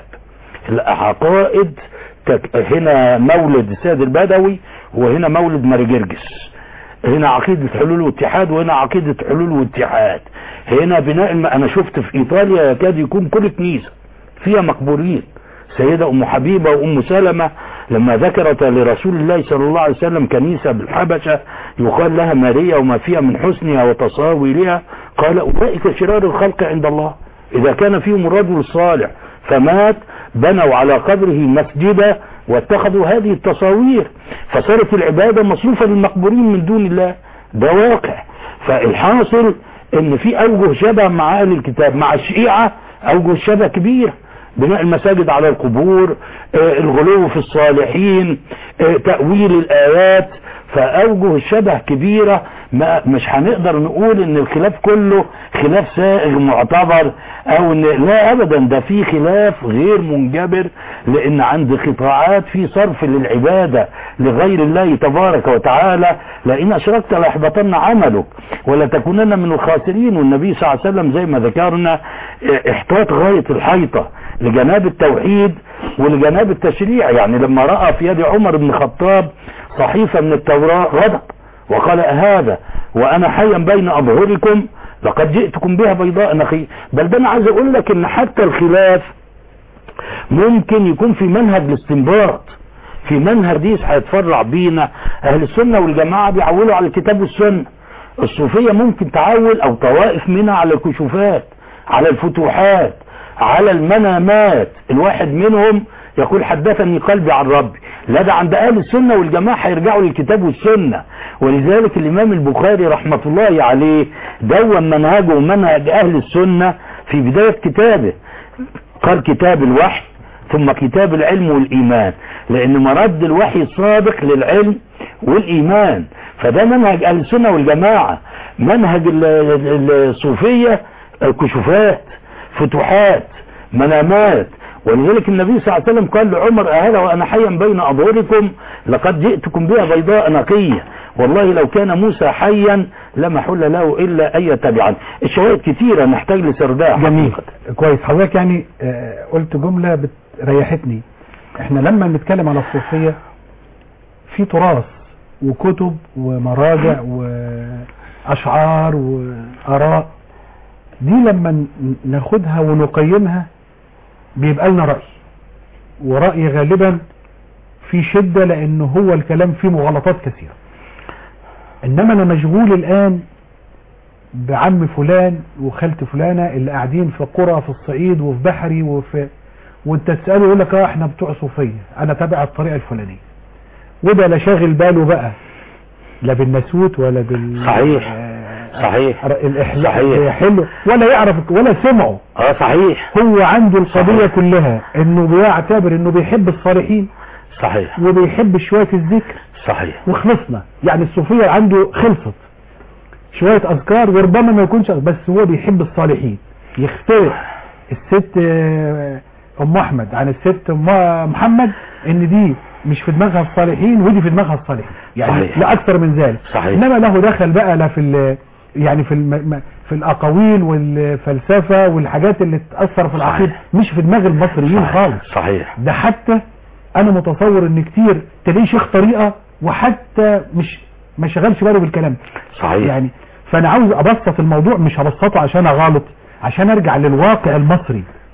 العقائد تك- هنا مولد السيد البدوي وهنا مولد ماري جرجس هنا عقيدة حلول واتحاد وهنا عقيدة حلول واتحاد هنا بناء الم... انا شفت في ايطاليا يكاد يكون كل كنيسة فيها مقبورين سيدة ام حبيبة وام سلمة لما ذكرت لرسول الله صلى الله عليه وسلم كنيسة بالحبشة يقال لها ماريا وما فيها من حسنها وتصاويرها قال اولئك شرار الخلق عند الله اذا كان فيهم الرجل الصالح فمات بنوا على قبره مسجدا واتخذوا هذه التصاوير فصارت العبادة مصروفة للمقبورين من دون الله ده واقع فالحاصل ان في اوجه شبه مع اهل الكتاب مع الشيعة اوجه شبه كبير بناء المساجد على القبور آه، الغلو في الصالحين آه، تأويل الآيات فأوجه الشبه كبيرة ما مش هنقدر نقول ان الخلاف كله خلاف سائغ معتبر او ان لا ابدا ده في خلاف غير منجبر لان عند قطاعات في صرف للعبادة لغير الله تبارك وتعالى لان اشركت لاحبطن عملك ولا تكونن من الخاسرين والنبي صلى الله عليه وسلم زي ما ذكرنا اه، احتاط غاية الحيطة لجناب التوحيد ولجناب التشريع يعني لما رأى في يد عمر بن الخطاب صحيفة من التوراة غضب وقال هذا وانا حيا بين اظهركم لقد جئتكم بها بيضاء نقي بل ده انا عايز اقول لك ان حتى الخلاف ممكن يكون في منهج الاستنباط في منهج ديس هيتفرع بينا اهل السنة والجماعة بيعولوا على الكتاب والسنة الصوفية ممكن تعول او طوائف منها على الكشوفات على الفتوحات على المنامات الواحد منهم يقول حدثني قلبي عن ربي لا ده عند اهل السنة والجماعة هيرجعوا للكتاب والسنة ولذلك الامام البخاري رحمة الله عليه دون منهجه ومنهج اهل السنة في بداية كتابه قال كتاب الوحي ثم كتاب العلم والإيمان لأن مرد الوحي السابق للعلم والإيمان فده منهج أهل السنة والجماعة منهج ال- ال- الصوفية كشوفات فتوحات منامات ولذلك النبي صلى الله عليه وسلم قال لعمر أهلا وأنا حيا بين أظهركم لقد جئتكم بها بيضاء نقية والله لو كان موسى حيا لما حل له إلا أن يتبعني الشواهد كثيرة نحتاج لسردها جميل كويس حضرتك يعني آه، قلت جملة بت- ريحتني احنا لما نتكلم على الصوفية في تراث وكتب ومراجع وأشعار وآراء دي لما ن- ناخدها ونقيمها بيبقى لنا رأي ورأي غالبا في شدة لأنه هو الكلام فيه مغالطات كثيرة إنما أنا مشغول الآن بعم فلان وخالة فلانة اللي قاعدين في قرى في الصعيد وفي بحري وفي وانت تسأله يقول لك اه احنا بتوع صوفية انا تابع الطريقة الفلانية وده لا شاغل باله بقى لا بالناسوت ولا بال صحيح. آه، صحيح. الإحلاء صحيح. حلو ولا يعرف ولا سمعه اه صحيح هو عنده القضية صحيح. كلها انه بيعتبر انه بيحب الصالحين صحيح وبيحب شوية الذكر صحيح وخلصنا يعني الصوفية عنده خلصت شوية أذكار وربما ما يكونش بس هو بيحب الصالحين يختلف الست آه، أم أحمد عن الست أم محمد إن دي مش في دماغها الصالحين ودي في دماغها الصالحين يعني صحيح. لا أكثر من ذلك صحيح. إنما له دخل بقى لا في ال- يعني في الم... في الأقاويل والفلسفة والحاجات اللي تأثر في العقيدة مش في دماغ المصريين صحيح. خالص صحيح ده حتى انا متصور ان كتير تلاقيه شيخ طريقة وحتى مش ما شغلش باله بالكلام صحيح يعني فانا عاوز ابسط الموضوع مش هبسطه عشان اغلط عشان ارجع للواقع المصري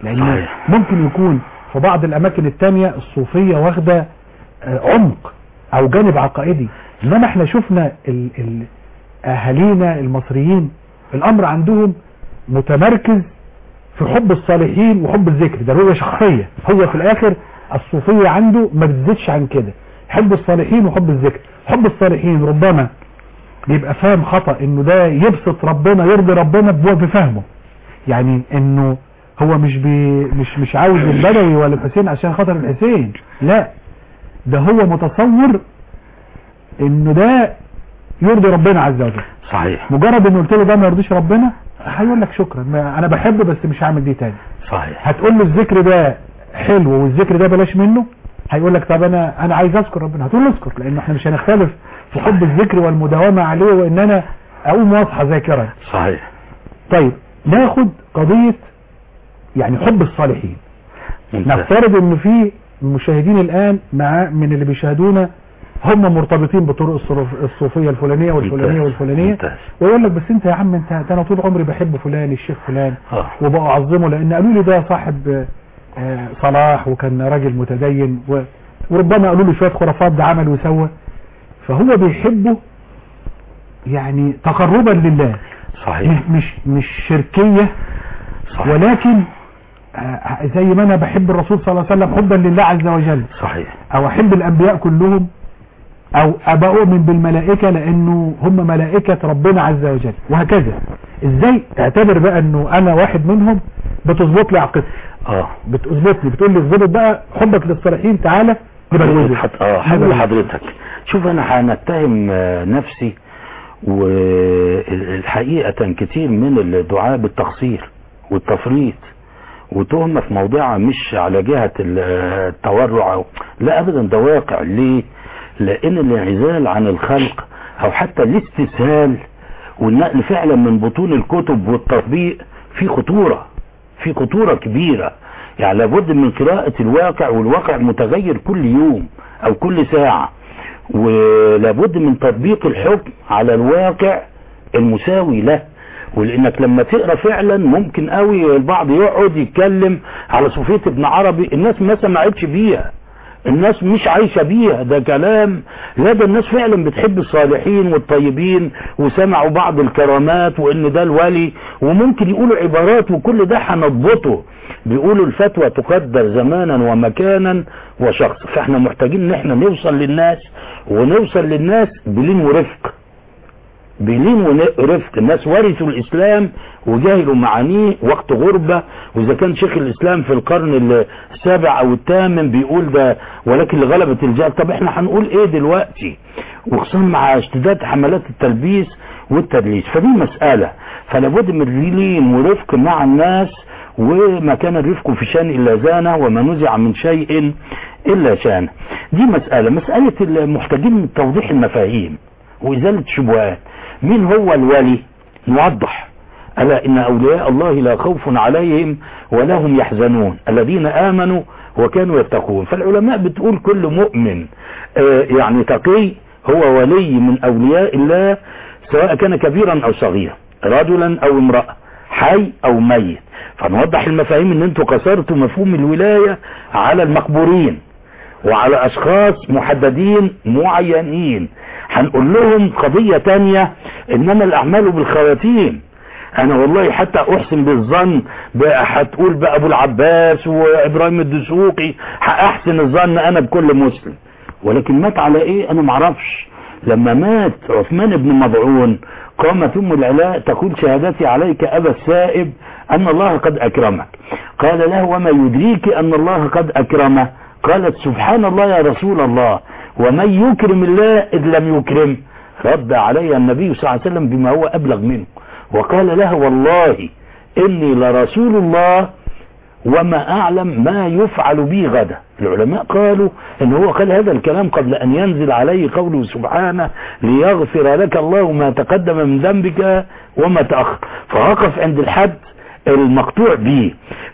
لان صحيح. ممكن يكون في بعض الاماكن التانية الصوفية واخدة آه، عمق او جانب عقائدي انما احنا شفنا ال ال اهالينا المصريين الامر عندهم متمركز في حب الصالحين وحب الذكر ده رؤية شخصية هو في الاخر الصوفية عنده ما بتزيدش عن كده حب الصالحين وحب الذكر حب الصالحين ربما بيبقى فاهم خطأ انه ده يبسط ربنا يرضي ربنا بو- بفهمه يعني انه هو مش بي مش مش عاوز البدوي ولا الحسين عشان خاطر الحسين لا ده هو متصور انه ده يرضي ربنا عز وجل صحيح مجرد ان قلت له ده ما يرضيش ربنا هيقول لك شكرا ما انا بحبه بس مش هعمل دي تاني صحيح هتقول له الذكر ده حلو والذكر ده بلاش منه هيقول لك طب انا انا عايز اذكر ربنا هتقول له اذكر لان احنا مش هنختلف في حب الذكر والمداومه عليه وان انا اقوم واصحى ذاكرا صحيح طيب ناخد قضيه يعني حب الصالحين ممتاز نفترض ان في مشاهدين الان مع من اللي بيشاهدونا هم مرتبطين بطرق الصرف- الصوفيه الفلانيه والفلانيه ممتاز. والفلانيه ممتاز. ويقول لك بس انت يا عم انت ده انا طول عمري بحب فلان الشيخ فلان آه. وبقوا اعظمه لان قالوا لي ده صاحب آه، صلاح وكان راجل متدين و- وربما قالوا له شويه خرافات ده عمل وسوى فهو بيحبه يعني تقربا لله صحيح مش مش مش شركيه صحيح ولكن آه، زي ما انا بحب الرسول صلى الله عليه وسلم حبا لله عز وجل صحيح او احب الانبياء كلهم او ابقى اؤمن بالملائكة لانه هم ملائكة ربنا عز وجل وهكذا ازاي تعتبر بقى انه انا واحد منهم بتظبط لي عقيدتي اه بتظبط لي بتقول لي اظبط بقى حبك للصالحين تعالى نبقى نوزن. حت- اه نبقى هقول نوزن. لحضرتك شوف انا هنتهم آه، نفسي والحقيقة كتير من الدعاء بالتقصير والتفريط وتهمة في موضوعها مش على جهة ال- التورع أو لا ابدا ده واقع ليه لان الانعزال عن الخلق او حتى الاستسهال والنقل فعلا من بطون الكتب والتطبيق في خطورة في خطورة كبيرة يعني لابد من قراءة الواقع والواقع متغير كل يوم او كل ساعة ولابد من تطبيق الحكم على الواقع المساوي له ولانك لما تقرا فعلا ممكن قوي البعض يقعد يتكلم على صوفيه ابن عربي الناس ما سمعتش بيها الناس مش عايشة بيها ده كلام لا ده الناس فعلا بتحب الصالحين والطيبين وسمعوا بعض الكرامات وان ده الولي وممكن يقولوا عبارات وكل ده هنضبطه بيقولوا الفتوى تقدر زمانا ومكانا وشخص فاحنا محتاجين ان احنا نوصل للناس ونوصل للناس بلين ورفق بلين ورفق الناس ورثوا الاسلام وجاهلوا معانيه وقت غربة واذا كان شيخ الاسلام في القرن السابع او الثامن بيقول ده ولكن لغلبة الجهل طب احنا هنقول ايه دلوقتي وخصوصا مع اشتداد حملات التلبيس والتدليس فدي مسألة فلابد من لين ورفق مع الناس وما كان الرفق في شان الا زانه وما نزع من شيء الا شانه دي مسألة مسألة المحتاجين من توضيح المفاهيم وازالة الشبهات مين هو الولي نوضح ألا إن أولياء الله لا خوف عليهم ولا هم يحزنون الذين آمنوا وكانوا يتقون فالعلماء بتقول كل مؤمن آه يعني تقي هو ولي من أولياء الله سواء كان كبيرا أو صغيرا رجلا أو امرأة حي أو ميت فنوضح المفاهيم ان انتوا كسرتوا مفهوم الولاية على المقبورين وعلى اشخاص محددين معينين هنقول لهم قضية تانية انما الاعمال بالخواتيم انا والله حتى احسن بالظن بقى هتقول بقى ابو العباس وابراهيم الدسوقي احسن الظن انا بكل مسلم ولكن مات على ايه انا معرفش لما مات عثمان بن مضعون قامت ام العلاء تقول شهادتي عليك ابا السائب ان الله قد اكرمك قال له وما يدريك ان الله قد اكرمه قالت سبحان الله يا رسول الله ومن يكرم الله اذ لم يكرم رد علي النبي صلى الله عليه وسلم بما هو ابلغ منه وقال له والله اني لرسول الله وما اعلم ما يفعل بي غدا العلماء قالوا ان هو قال هذا الكلام قبل ان ينزل عليه قوله سبحانه ليغفر لك الله ما تقدم من ذنبك وما تأخر فوقف عند الحد المقطوع به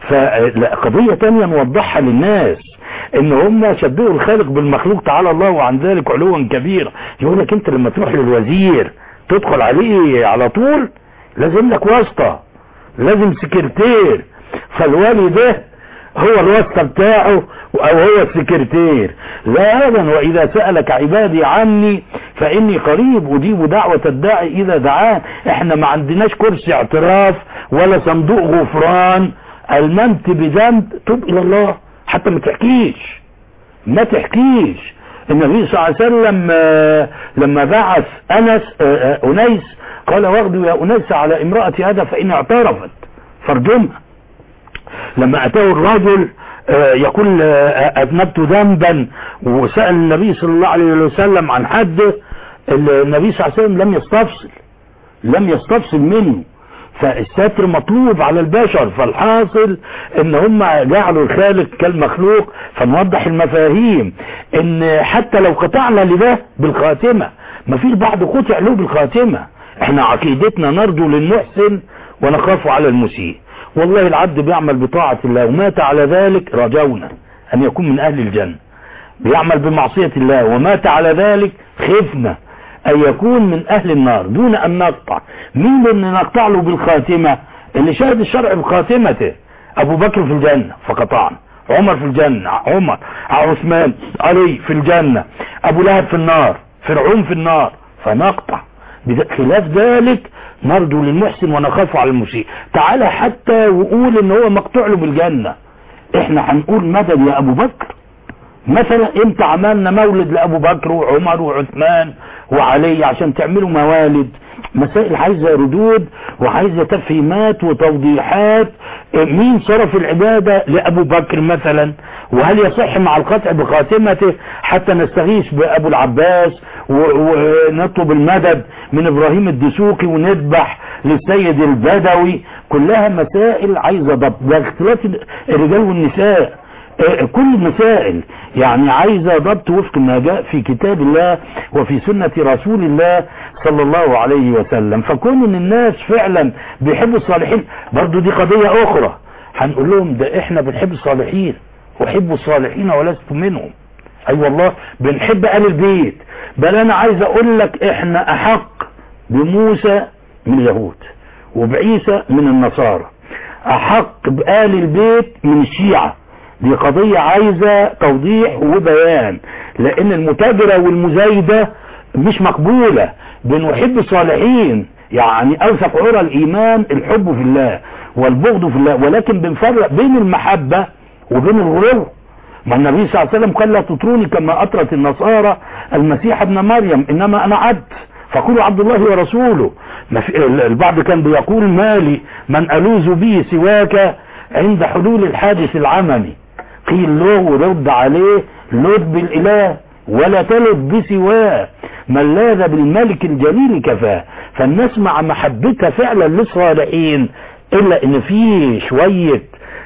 فقضية تانية نوضحها للناس ان هم شبهوا الخالق بالمخلوق تعالى الله وعن ذلك علوا كبيرا يقول لك انت لما تروح للوزير تدخل عليه على طول لازم لك واسطة لازم سكرتير فالولي ده هو الواسطة بتاعه او هو السكرتير لا ابدا واذا سألك عبادي عني فاني قريب اجيب دعوة الداعي اذا دعان احنا ما عندناش كرسي اعتراف ولا صندوق غفران الممت بذنب تب الى الله حتى ما تحكيش ما تحكيش النبي صلى الله عليه وسلم آه، لما بعث انس آه، آه، انيس قال واغدوا يا انيس على امرأة هذا فان اعترفت فارجمها لما اتاه الرجل آه، يقول آه، اذنبت ذنبا وسأل النبي صلى الله عليه وسلم عن حده النبي صلى الله عليه وسلم لم يستفصل لم يستفصل منه فالستر مطلوب على البشر فالحاصل ان هم جعلوا الخالق كالمخلوق فنوضح المفاهيم ان حتى لو قطعنا لده بالخاتمة ما فيش بعض قطع له بالخاتمة احنا عقيدتنا نرجو للمحسن ونخاف على المسيء والله العبد بيعمل بطاعة الله ومات على ذلك رجونا ان يكون من اهل الجنة بيعمل بمعصية الله ومات على ذلك خفنا أن يكون من أهل النار دون أن نقطع مين اللي نقطع له بالخاتمة اللي شهد الشرع بخاتمته أبو بكر في الجنة فقطعنا عمر في الجنة عمر عثمان علي في الجنة أبو لهب في النار فرعون في النار فنقطع خلاف ذلك نرجو للمحسن ونخاف على المسيء تعالى حتى وقول ان هو مقطوع له بالجنة احنا هنقول مدد يا ابو بكر مثلا انت عملنا مولد لابو بكر وعمر وعثمان وعلي عشان تعملوا موالد مسائل عايزة ردود وعايزة تفهيمات وتوضيحات مين صرف العبادة لابو بكر مثلا وهل يصح مع القطع بخاتمته حتى نستغيث بابو العباس ونطلب المدد من ابراهيم الدسوقي ونذبح للسيد البدوي كلها مسائل عايزة ضبط ده اختلاف الرجال والنساء كل المسائل يعني عايزة ضبط وفق ما جاء في كتاب الله وفي سنة رسول الله صلى الله عليه وسلم فكون ان الناس فعلا بيحبوا الصالحين برضو دي قضية اخرى هنقول لهم ده احنا بنحب الصالحين وحبوا الصالحين ولست منهم اي أيوة والله بنحب آل البيت بل انا عايز اقول لك احنا احق بموسى من اليهود وبعيسى من النصارى احق بآل البيت من الشيعة دي قضية عايزة توضيح وبيان لان المتاجرة والمزايدة مش مقبولة بنحب الصالحين يعني اوثق عرى الايمان الحب في الله والبغض في الله ولكن بنفرق بين المحبة وبين الغلو ما النبي صلى الله عليه وسلم قال لا تطروني كما اطرت النصارى المسيح ابن مريم انما انا عبد فقولوا عبد الله ورسوله البعض كان بيقول مالي من الوذ به سواك عند حلول الحادث العملي قيل له ورد عليه لد بالاله ولا تلد بسواه من لاذ بالملك الجليل كفاه فالناس مع محبتها فعلا للصالحين الا ان في شوية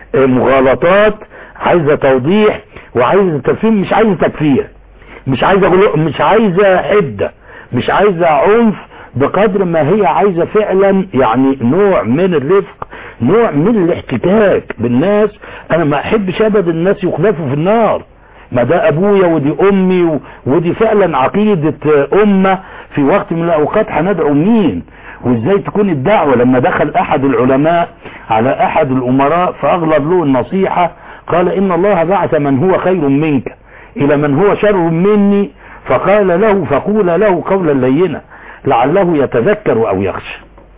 مغالطات عايزة توضيح وعايزة تفهيم مش عايزة تكفير مش عايزة غلو مش عايزة حدة مش عايزة عنف بقدر ما هي عايزة فعلا يعني نوع من الرفق نوع من الاحتكاك بالناس انا ما احبش ابدا الناس يخلفوا في النار ما ده ابويا ودي امي ودي فعلا عقيدة امة في وقت من الاوقات هندعو مين وازاي تكون الدعوة لما دخل احد العلماء على احد الامراء فاغلب له النصيحة قال ان الله بعث من هو خير منك الى من هو شر مني فقال له فقول له قولا لينا لعله يتذكر او يخشى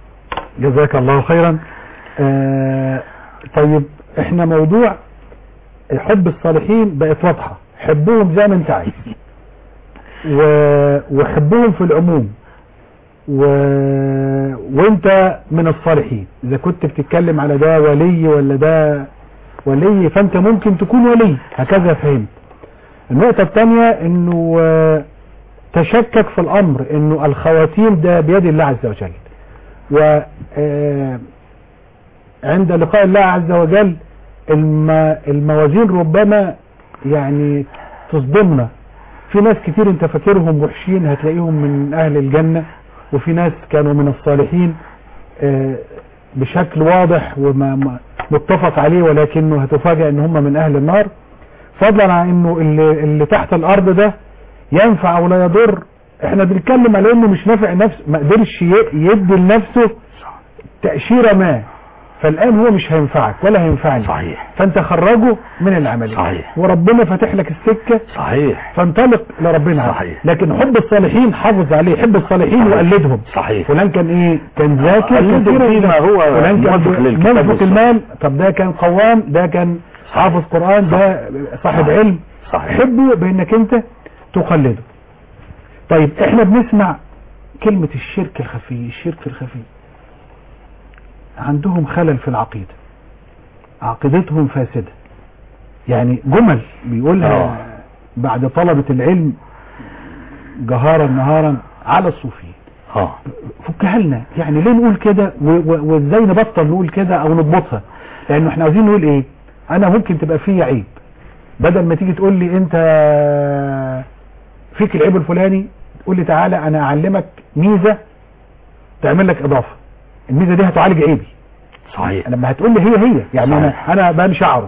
جزاك الله خيرا آه طيب احنا موضوع حب الصالحين بقت واضحة حبهم زي ما انت عايز و... وحبهم في العموم و... وانت من الصالحين اذا كنت بتتكلم على ده ولي ولا ده ولي فانت ممكن تكون ولي هكذا فهمت النقطة الثانية انه تشكك في الامر انه الخواتيم ده بيد الله عز وجل و عند لقاء الله عز وجل الم... الموازين ربما يعني تصدمنا في ناس كتير انت فاكرهم وحشين هتلاقيهم من اهل الجنة وفي ناس كانوا من الصالحين بشكل واضح ومتفق عليه ولكنه هتفاجأ ان هم من اهل النار فضلا عن انه اللي, اللي تحت الارض ده ينفع او لا يضر احنا بنتكلم على انه مش نافع نفسه ما قدرش يدي لنفسه تأشيرة ما فالان هو مش هينفعك ولا هينفعني صحيح فانت خرجه من العمليه صحيح. وربنا فاتح لك السكه صحيح فانطلق لربنا صحيح. لكن حب الصالحين حافظ عليه حب الصالحين صحيح. وقلدهم صحيح فلان كان ايه كان ذاكر قلده كثير فيما جداً. هو فلان كان موافق للكتاب منفق والسنة. المال طب ده كان قوام ده كان حافظ قرآن ده صاحب صحيح. علم صحيح حبه بانك انت تقلده طيب احنا بنسمع كلمة الشرك الخفي الشرك الخفي عندهم خلل في العقيدة عقيدتهم فاسدة يعني جمل بيقولها آه. بعد طلبة العلم جهارا نهارا على الصوفيين اه فكها لنا يعني ليه نقول كده و- و- وازاي نبطل نقول كده او نضبطها لانه احنا عايزين نقول ايه انا ممكن تبقى فيا عيب بدل ما تيجي تقول لي انت فيك العيب الفلاني تقول لي تعالى انا اعلمك ميزة تعمل لك اضافة الميزة دي هتعالج عيبي صحيح لما هتقول لي هي هي يعني صحيح. انا انا بمشي اعرج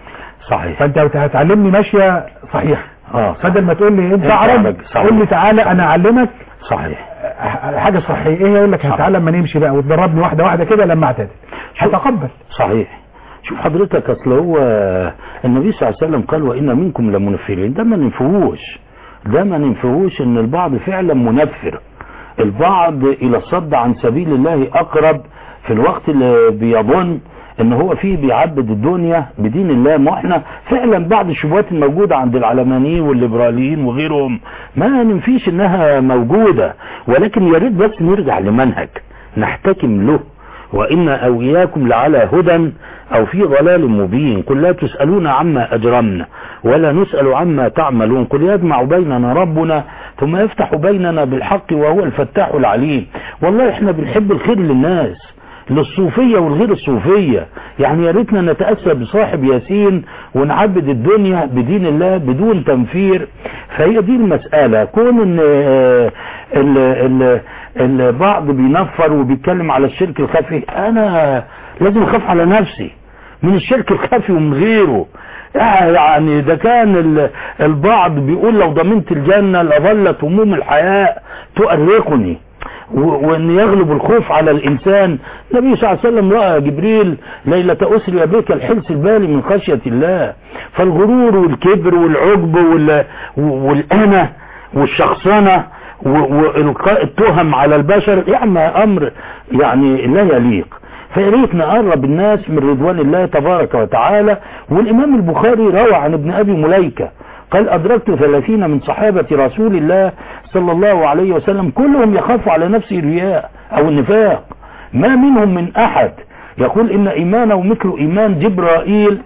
صحيح فانت هتعلمني ماشية صحيحة اه بدل ما تقول لي انت انت اعرج أعرج، صحيح. قول لي تعالى انا اعلمك صحيح حاجة صحية ايه يقول لك صح. هتعلم ما نمشي بقى وتدربني واحدة واحدة كده لما اعتدل هتقبل صحيح شوف حضرتك اصل هو النبي صلى الله عليه وسلم قال وان منكم لمنفرين ده ما ننفهوش ده ما ننفهوش ان البعض فعلا منفر البعض الى الصد عن سبيل الله اقرب في الوقت اللي بيظن ان هو فيه بيعبد الدنيا بدين الله ما احنا فعلا بعض الشبهات الموجودة عند العلمانيين والليبراليين وغيرهم ما ننفيش انها موجودة ولكن يا ريت بس نرجع لمنهج نحتكم له وإن أو إياكم لعلى هدى أو في ضلال مبين قل لا تسألون عما أجرمنا ولا نسأل عما تعملون قل يجمع بيننا ربنا ثم يفتح بيننا بالحق وهو الفتاح العليم والله احنا بنحب الخير للناس للصوفية والغير الصوفية يعني يا ريتنا نتأسى بصاحب ياسين ونعبد الدنيا بدين الله بدون تنفير فهي دي المسألة كون ان آه، ال- ال- البعض بينفر وبيتكلم على الشرك الخفي انا لازم اخاف على نفسي من الشرك الخفي ومن غيره يعني ده كان ال- البعض بيقول لو ضمنت الجنة لظلت هموم الحياة تؤرقني و- وان يغلب الخوف على الانسان النبي صلى الله عليه وسلم راى جبريل ليله اسري بك الحلس البالي من خشيه الله فالغرور والكبر والعجب وال- والانا والشخصنه و- والقاء التهم على البشر يعني امر يعني لا يليق فيا ريت نقرب الناس من رضوان الله تبارك وتعالى والامام البخاري روى عن ابن ابي مليكه قال أدركت ثلاثين من صحابة رسول الله صلى الله عليه وسلم كلهم يخاف على نفسه الرياء أو النفاق ما منهم من أحد يقول إن إيمانه مثل إيمان جبرائيل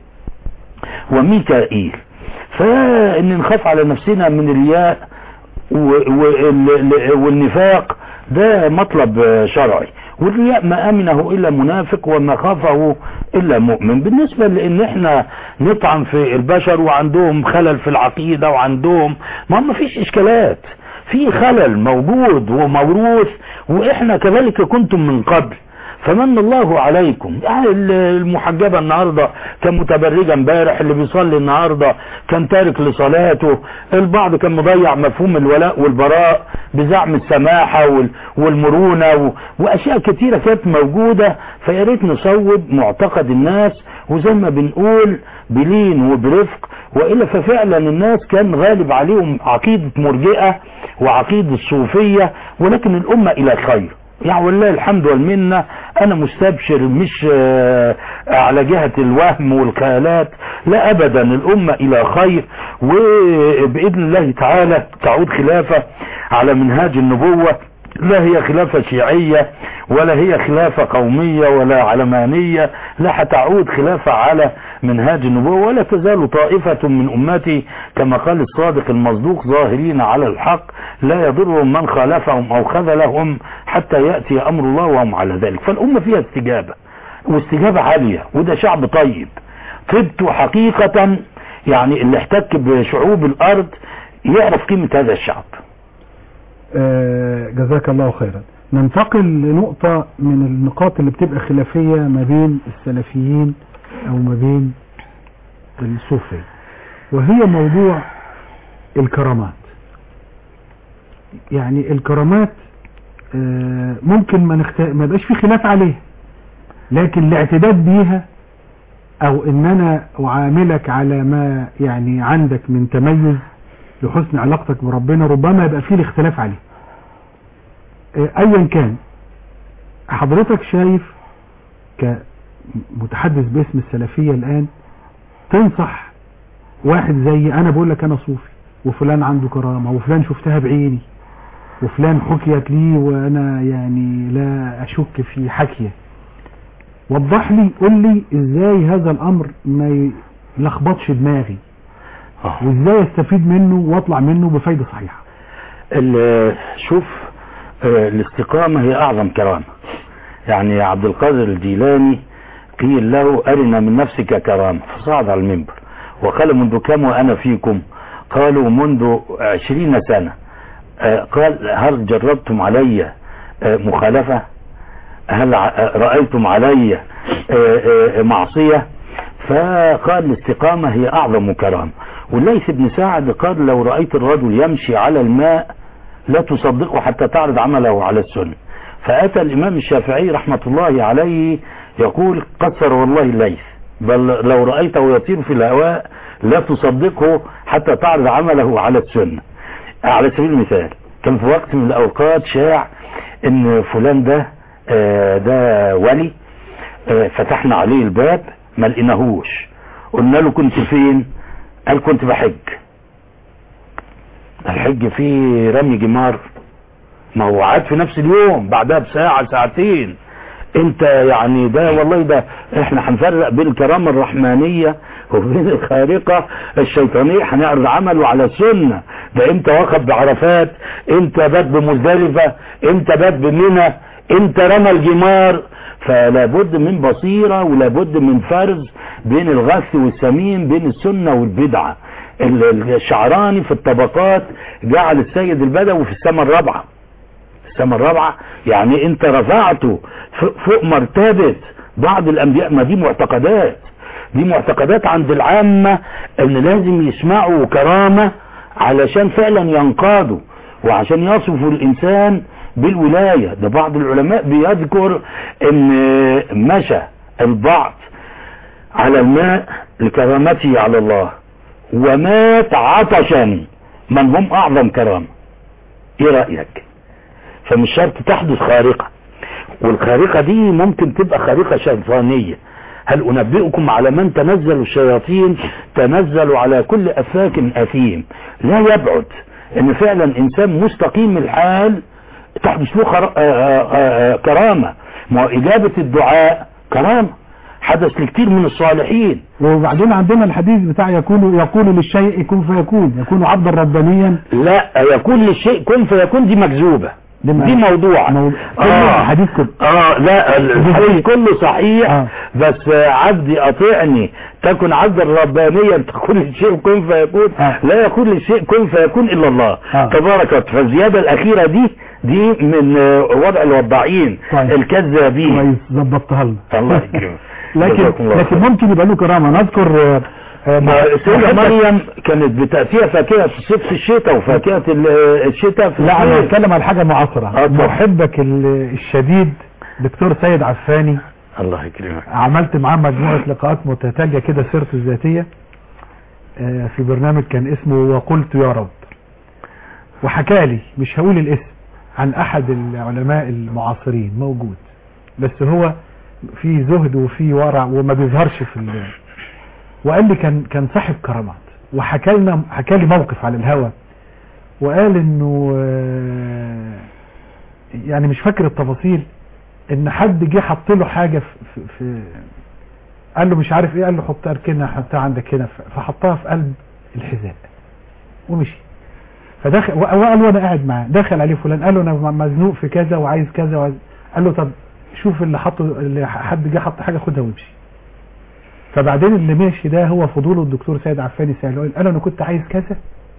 وميكائيل فإن نخاف على نفسنا من الرياء و- وال- والنفاق ده مطلب شرعي والرياء ما امنه الا منافق وما خافه الا مؤمن بالنسبة لان احنا نطعن في البشر وعندهم خلل في العقيدة وعندهم ما ما فيش اشكالات في خلل موجود وموروث واحنا كذلك كنتم من قبل فمن الله عليكم يعني المحجبة النهاردة كان متبرجة امبارح اللي بيصلي النهاردة كان تارك لصلاته البعض كان مضيع مفهوم الولاء والبراء بزعم السماحة وال- والمرونة و- واشياء كتيرة كانت موجودة فيا ريت نصوب معتقد الناس وزي ما بنقول بلين وبرفق والا ففعلا الناس كان غالب عليهم عقيدة مرجئة وعقيدة صوفية ولكن الامة الى خير يعني والله الحمد والمنة انا مستبشر مش آه، على جهة الوهم والخيالات لا ابدا الامة الى خير وباذن الله تعالى تعود خلافة على منهاج النبوة لا هي خلافة شيعية ولا هي خلافة قومية ولا علمانية لا هتعود خلافة على منهاج النبوة ولا تزال طائفة من أمتي كما قال الصادق المصدوق ظاهرين على الحق لا يضرهم من خالفهم أو خذلهم حتى يأتي أمر الله وهم على ذلك فالأمة فيها استجابة واستجابة عالية وده شعب طيب طبت حقيقة يعني اللي احتك بشعوب الأرض يعرف قيمة هذا الشعب آه، جزاك الله خيرا ننتقل لنقطة من النقاط اللي بتبقى خلافية ما بين السلفيين او ما بين الصوفية وهي موضوع الكرامات يعني الكرامات آه، ممكن ما نخت... ما يبقاش في خلاف عليه لكن الاعتداد بيها او ان انا اعاملك على ما يعني عندك من تميز لحسن علاقتك بربنا ربما يبقى فيه الاختلاف عليه اه، ايا كان حضرتك شايف كمتحدث باسم السلفية الان تنصح واحد زي انا بقول لك انا صوفي وفلان عنده كرامة وفلان شفتها بعيني وفلان حكيت لي وانا يعني لا اشك في حكيه وضح لي قول لي ازاي هذا الامر ما يلخبطش دماغي آه. وازاي استفيد منه واطلع منه بفايدة صحيحة ال- شوف آه، الاستقامة هي أعظم كرامة يعني عبد القادر الجيلاني قيل له أرنا من نفسك كرامة فصعد على المنبر وقال منذ كم وأنا فيكم قالوا منذ عشرين سنة آه، قال هل جربتم علي آه، مخالفة هل ع- آه، رأيتم علي آه، آه، معصية فقال الاستقامة هي أعظم كرامة والليث بن سعد قال لو رأيت الرجل يمشي على الماء لا تصدقه حتى تعرض عمله على السنة فأتى الإمام الشافعي رحمة الله عليه يقول قصر والله الليث بل لو رأيته يطير في الهواء لا تصدقه حتى تعرض عمله على السنة على سبيل المثال كان في وقت من الأوقات شاع إن فلان ده آه، ده ولي آه، فتحنا عليه الباب ما لقيناهوش قلنا له كنت فين قال كنت بحج الحج فيه رمي جمار ما هو عاد في نفس اليوم بعدها بساعة ساعتين انت يعني ده والله ده احنا هنفرق بين الكرامة الرحمانية وبين الخارقة الشيطانية هنعرض عمله على السنة ده انت وقف بعرفات انت بات بمزدلفة انت بات بمنى انت رمى الجمار فلا بد من بصيرة ولا بد من فرز بين الغث والسمين بين السنة والبدعة ال- الشعراني في الطبقات جعل السيد البدوي في السماء الرابعة السماء الرابعة يعني انت رفعته ف- فوق مرتبة بعض الانبياء ما دي معتقدات دي معتقدات عند العامة ان لازم يسمعوا كرامة علشان فعلا ينقادوا وعشان يصفوا الانسان بالولاية ده بعض العلماء بيذكر ان مشى البعض على الماء لكرامته على الله ومات عطشا من هم اعظم كرامة ايه رأيك فمش شرط تحدث خارقة والخارقة دي ممكن تبقى خارقة شيطانية هل أنبئكم على من تنزل الشياطين تنزلوا على كل أفاك أثيم لا يبعد ان فعلا انسان مستقيم الحال تحدث له خر... آآ آآ كرامة ما هو إجابة الدعاء كرامة حدث لكتير من الصالحين وبعدين عندنا الحديث بتاع يقول يقول للشيء كن فيكون يكون عبدا ربانيا لا يكون للشيء كن فيكون دي مكذوبة دي دي موضوع مو- اه حديث كله اه لا الحديث كله صحيح آه. بس عبدي اطيعني تكن عبدا ربانيا تكون الشيء كن فيكون آه. لا يكون للشيء كن فيكون الا الله آه. تبارك وتعالى فالزيادة الاخيرة دي دي من آه، وضع الوضاعين طيب. الكذابين كويس ظبطتها لنا الله يكرمك لكن جزاكم الله لكن خير. ممكن يبقى له كرامه نذكر آه، آه، ما سيدة محبة- مريم كانت بتأتيها فاكهة في الصيف في الشتاء وفاكهة ال- الشتاء في لا انا الصيف بتكلم على حاجه معاصره آه، طبعا. محبك ال- الشديد دكتور سيد عفاني الله يكرمك عملت معاه مجموعه لقاءات متتاليه كده سيرته الذاتيه آه، في برنامج كان اسمه وقلت يا رب وحكى لي مش هقول الاسم عن احد العلماء المعاصرين موجود بس هو في زهد وفي ورع وما بيظهرش في ال... وقال لي كان كان صاحب كرامات وحكى لنا حكى لي موقف على الهوا وقال انه آه، يعني مش فاكر التفاصيل ان حد جه حط له حاجه في, في, في قال له مش عارف ايه قال له حطها اركنها حطها عندك هنا ف- فحطها في قلب الحذاء ومشي فدخل وقال وانا قاعد معاه دخل عليه فلان قال له انا مزنوق في كذا وعايز كذا وعايز قال له طب شوف اللي حطه اللي حد جه حط حاجه خدها وامشي فبعدين اللي ماشي ده هو فضوله الدكتور سيد عفاني سأله قال له انا كنت عايز كذا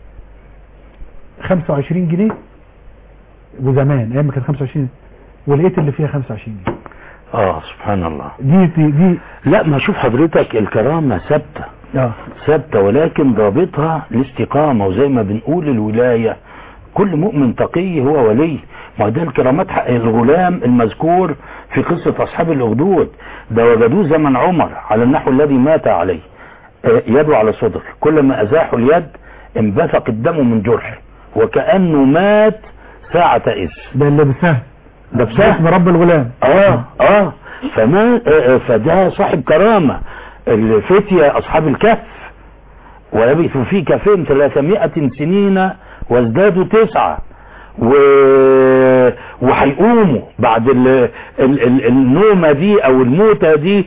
25 جنيه وزمان ايام ما كان 25 ولقيت اللي فيها 25 جنيه اه سبحان الله دي دي, دي لا ما شوف حضرتك الكرامة ثابتة اه ثابتة ولكن ضابطها الاستقامة وزي ما بنقول الولاية كل مؤمن تقي هو ولي ما ده الكرامات حق الغلام المذكور في قصة أصحاب الأخدود ده وجدوه زمن عمر على النحو الذي مات عليه آه، يده على صدر كلما أزاحوا اليد انبثق الدم من جرح وكأنه مات ساعة إذ ده اللي بسهم ده باسم بسهم رب الغلام اه اه فما آه، آه، فده صاحب كرامة الفتية أصحاب الكهف ولبثوا في كهفهم 300 سنين وازدادوا تسعة و... وهيقوموا بعد ال... ال... ال... النومة دي او الموتة دي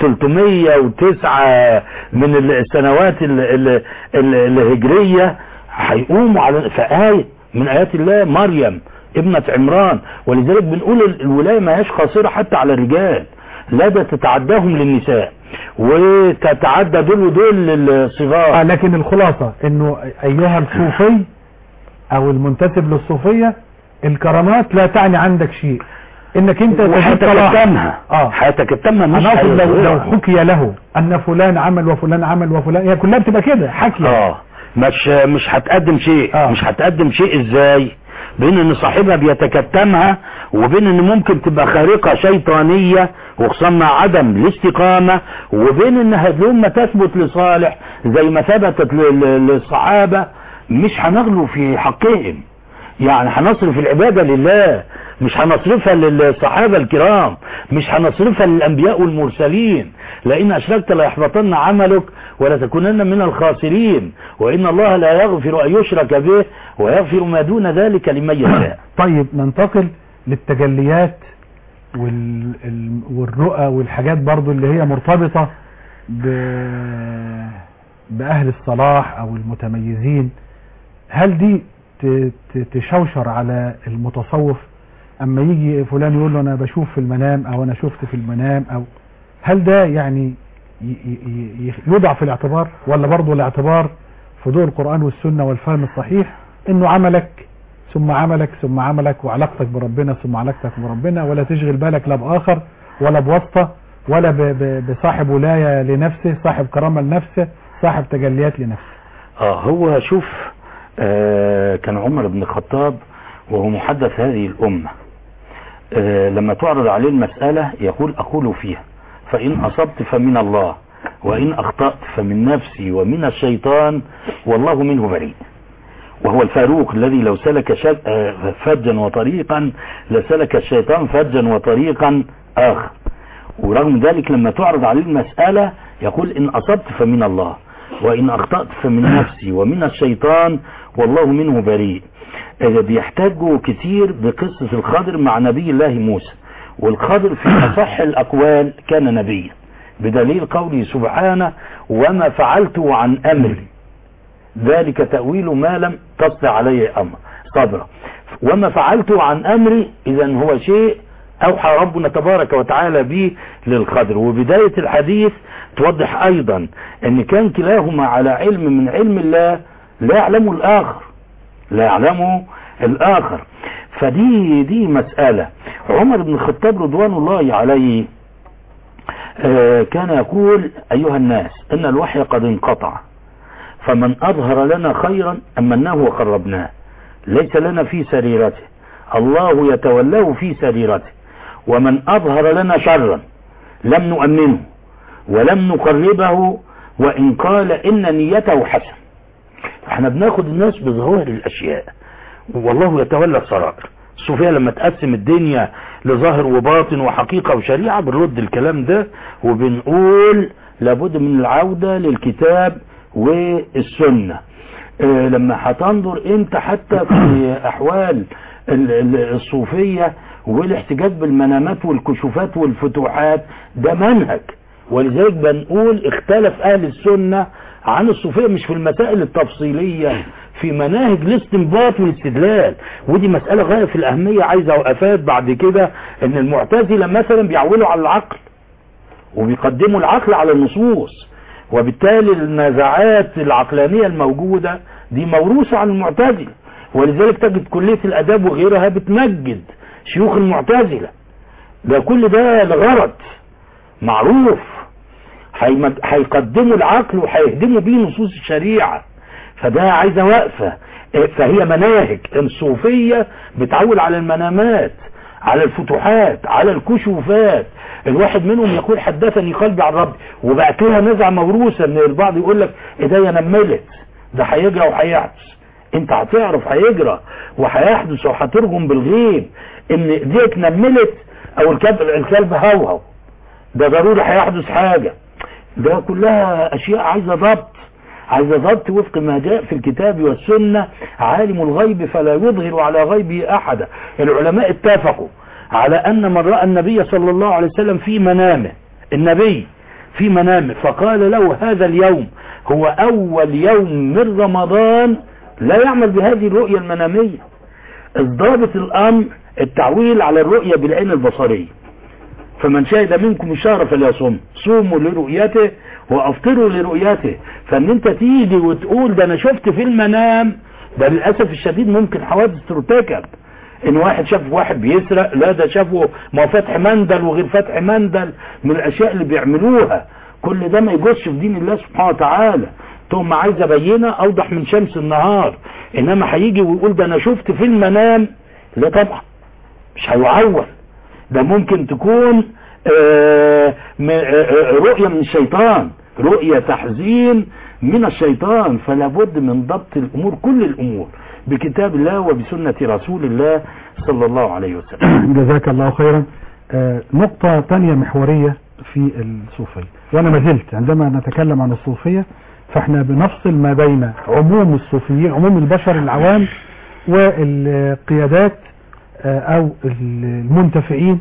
309 من السنوات ال... ال... ال... الهجرية هيقوموا على في آية من آيات الله مريم ابنة عمران ولذلك بنقول ال- الولاية ما هيش قاصرة حتى على الرجال لا ده تتعداهم للنساء وتتعدى دول ودول للصغار آه لكن الخلاصة انه ايها الصوفي او المنتسب للصوفية الكرامات لا تعني عندك شيء انك انت تجد صلاح. وهتكتمها اه هتكتمها مش انا اقصد لو, لو هيظهرها. حكي له ان فلان عمل وفلان عمل وفلان هي كلها بتبقى كده حكي اه مش مش هتقدم شيء آه. مش هتقدم شيء ازاي بين ان صاحبها بيتكتمها وبين ان ممكن تبقى خارقة شيطانية وخصوصا مع عدم الاستقامة وبين انها لما تثبت لصالح زي ما ثبتت لل- للصحابة مش هنغلو في حقهم يعني هنصرف العبادة لله مش هنصرفها للصحابة الكرام مش هنصرفها للأنبياء والمرسلين لأن أشركت ليحبطن عملك ولا تكونن من الخاسرين وإن الله لا يغفر أن يشرك به ويغفر ما دون ذلك لمن يشاء طيب ننتقل للتجليات وال... ال- والرؤى والحاجات برضو اللي هي مرتبطة ب... بأهل الصلاح أو المتميزين هل دي ت... ت... تشوشر على المتصوف أما يجي فلان يقول له أنا بشوف في المنام أو أنا شفت في المنام أو هل ده يعني ي... ي... ي- يوضع في الاعتبار ولا برضو الاعتبار في ضوء القرآن والسنة والفهم الصحيح إنه عملك ثم عملك ثم عملك وعلاقتك بربنا ثم علاقتك بربنا ولا تشغل بالك لا بآخر ولا بواسطة ولا ب- ب- بصاحب ولاية لنفسه صاحب كرامة لنفسه صاحب تجليات لنفسه اه هو شوف آه كان عمر بن الخطاب وهو محدث هذه الأمة آه لما تعرض عليه المسألة يقول أقول فيها فإن أصبت فمن الله وإن أخطأت فمن نفسي ومن الشيطان والله منه بريء وهو الفاروق الذي لو سلك شد- آه، فجا وطريقا لسلك الشيطان فجا وطريقا آخر ورغم ذلك لما تعرض عليه المسألة يقول إن أصبت فمن الله وإن أخطأت فمن نفسي ومن الشيطان والله منه بريء آه، بيحتاجوا كتير بقصة الخضر مع نبي الله موسى والخضر في أصح الأقوال كان نبيا بدليل قوله سبحانه وما فعلته عن أمري ذلك تأويل ما لم تستطع عليه أمر صبرا وما فعلته عن أمري إذا هو شيء أوحى ربنا تبارك وتعالى به للخضر وبداية الحديث توضح أيضا أن كان كلاهما على علم من علم الله لا يعلمه الآخر لا يعلمه الآخر فدي دي مسألة عمر بن الخطاب رضوان الله عليه آه، كان يقول أيها الناس إن الوحي قد انقطع فمن أظهر لنا خيرا أمناه وقربناه ليس لنا في سريرته الله يتولاه في سريرته ومن أظهر لنا شرا لم نؤمنه ولم نقربه وإن قال إن نيته حسن احنا بناخد الناس بظواهر الأشياء والله يتولى السرائر الصوفية لما تقسم الدنيا لظاهر وباطن وحقيقة وشريعة بنرد الكلام ده وبنقول لابد من العودة للكتاب والسنة آه، لما هتنظر انت حتى في احوال ال- ال- الصوفية والاحتجاج بالمنامات والكشوفات والفتوحات ده منهج ولذلك بنقول اختلف اهل السنة عن الصوفية مش في المسائل التفصيلية في مناهج الاستنباط والاستدلال ودي مسألة غاية في الأهمية عايزة وقفات بعد كده ان المعتزلة مثلا بيعولوا على العقل وبيقدموا العقل على النصوص وبالتالي النزاعات العقلانية الموجودة دي موروثة عن المعتزلة ولذلك تجد كلية الأداب وغيرها بتمجد شيوخ المعتزلة ده كل ده لغرض معروف هيمج- هيقدموا العقل وهيهدموا بيه نصوص الشريعة فده عايزة وقفة إيه، فهي مناهج الصوفية بتعول على المنامات على الفتوحات على الكشوفات الواحد منهم يقول حدثني قلبي عن ربي وبقت لها نزعه موروثه ان البعض يقول لك ايديا نملت ده هيجرى وهيحدث انت هتعرف هيجرى وهيحدث وهترجم بالغيب ان ايديك نملت او الكلب الكلب هوهو ده ضروري هيحدث حاجه ده كلها اشياء عايزه ضبط عايزه ضبط وفق ما جاء في الكتاب والسنه عالم الغيب فلا يظهر على غيبه احدا العلماء اتفقوا على ان من راى النبي صلى الله عليه وسلم في منامه النبي في منامه فقال له هذا اليوم هو اول يوم من رمضان لا يعمل بهذه الرؤيه المناميه الضابط الامر التعويل على الرؤيه بالعين البصريه فمن شهد منكم الشهر فليصم صوموا لرؤيته وافطروا لرؤيته فان انت تيجي وتقول ده انا شفت في المنام ده للاسف الشديد ممكن حوادث ترتكب ان واحد شاف واحد بيسرق لا ده شافه ما هو فتح مندل وغير فتح مندل من الاشياء اللي بيعملوها كل ده ما يجوزش في دين الله سبحانه وتعالى ثم عايز ابينه اوضح من شمس النهار انما هيجي ويقول ده انا شفت في المنام لا طبعا مش هيعول ده ممكن تكون آه م- آه، رؤية من الشيطان رؤية تحزين من الشيطان فلا بد من ضبط الأمور كل الأمور بكتاب الله وبسنة رسول الله صلى الله عليه وسلم جزاك الله خيرا آه، نقطة تانية محورية في الصوفية وأنا ما زلت عندما نتكلم عن الصوفية فاحنا بنفصل ما بين عموم الصوفيين عموم البشر العوام والقيادات آه، أو المنتفعين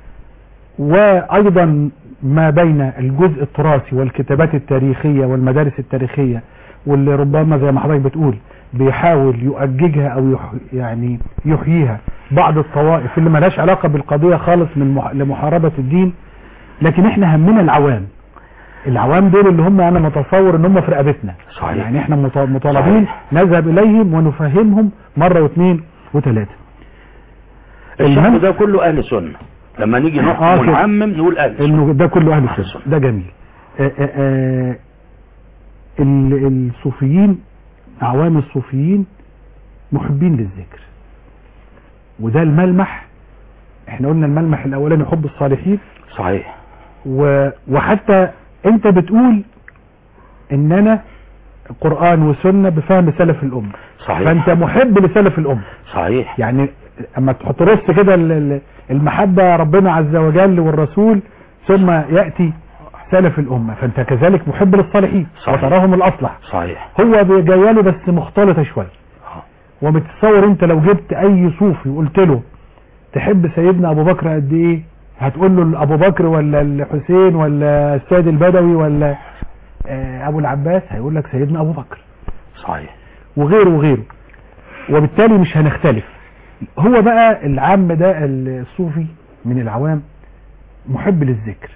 وأيضا ما بين الجزء التراثي والكتابات التاريخية والمدارس التاريخية واللي ربما زي ما حضرتك بتقول بيحاول يؤججها او يح يعني يحييها بعض الطوائف اللي ملهاش علاقة بالقضية خالص من مح لمحاربة الدين لكن احنا همنا العوام العوام دول اللي هم انا متصور ان هم في رقبتنا صحيح. يعني احنا مط- مطالبين صحيح. نذهب اليهم ونفهمهم مرة واثنين وثلاثة الشعب المهم- ده كله أهل سنة لما نيجي آه، نحكم كده. ونعمم نقول أهل سنة انه ده كله اهل أهل السنه السنة. ده جميل آه، آه، آه، ال- الصوفيين عوام الصوفيين محبين للذكر وده الملمح احنا قلنا الملمح الاولاني حب الصالحين صحيح و- وحتى انت بتقول ان انا قرآن وسنة بفهم سلف الأمة صحيح فانت محب لسلف الأمة صحيح يعني اما تحط رص كده ال- ال- المحبة ربنا عز وجل والرسول ثم يأتي سلف الأمة فانت كذلك محب للصالحين صحيح. وتراهم الأصلح صحيح هو جايله بس مختلطة شوية ومتصور انت لو جبت اي صوفي وقلت له تحب سيدنا ابو بكر قد ايه هتقول له ابو بكر ولا الحسين ولا السيد البدوي ولا آه، ابو العباس هيقول لك سيدنا ابو بكر صحيح وغيره وغيره وبالتالي مش هنختلف هو بقى العام ده الصوفي من العوام محب للذكر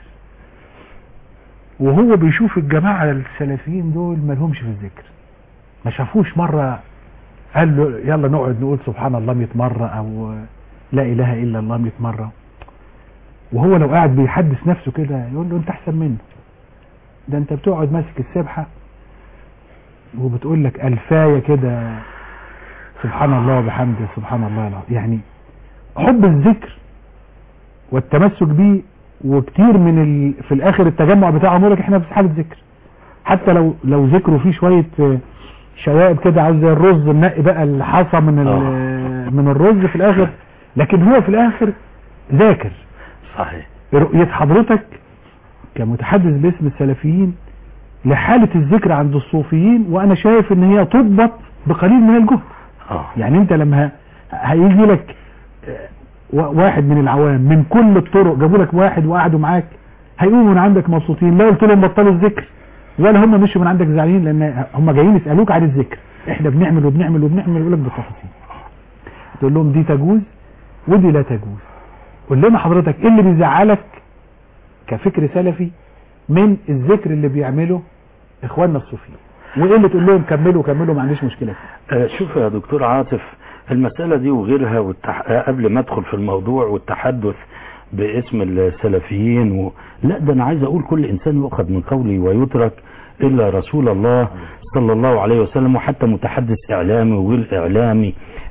وهو بيشوف الجماعة السلفيين دول ما لهمش في الذكر ما شافوش مرة قال له يلا نقعد نقول سبحان الله 100 مرة او لا اله الا الله 100 مرة وهو لو قاعد بيحدث نفسه كده يقول له انت احسن منه ده انت بتقعد ماسك السبحة وبتقول لك الفاية كده سبحان الله وبحمده سبحان الله العظيم يعني حب الذكر والتمسك بيه وكتير من ال... في الاخر التجمع بتاعهم يقول لك احنا في حاله ذكر حتى لو لو ذكروا فيه شويه آه، شوائب كده عاوز زي الرز النقي بقى اللي حصى من ال... آه. من الرز في الاخر لكن هو في الاخر ذاكر صحيح رؤية حضرتك كمتحدث باسم السلفيين لحالة الذكر عند الصوفيين وانا شايف ان هي تضبط بقليل من الجهد اه يعني انت لما ه- هيجي لك آه، وا- واحد من العوام من كل الطرق جابوا لك واحد وقعدوا معاك هيقوموا من عندك مبسوطين لا قلت لهم بطلوا الذكر ولا هم مشوا من عندك زعلانين لان هم جايين يسالوك عن الذكر احنا بنعمل وبنعمل وبنعمل يقول لك بالتفاصيل تقول لهم دي تجوز ودي لا تجوز قول لنا حضرتك ايه اللي بيزعلك كفكر سلفي من الذكر اللي بيعمله اخواننا الصوفيين وايه اللي تقول لهم كملوا كملوا ما عنديش مشكله آه، شوف يا دكتور عاطف المسألة دي وغيرها والتح... آه، قبل ما ادخل في الموضوع والتحدث باسم السلفيين و... لا ده انا عايز اقول كل انسان يؤخذ من قولي ويترك الا رسول الله صلى الله عليه وسلم وحتى متحدث اعلامي وغير اعلامي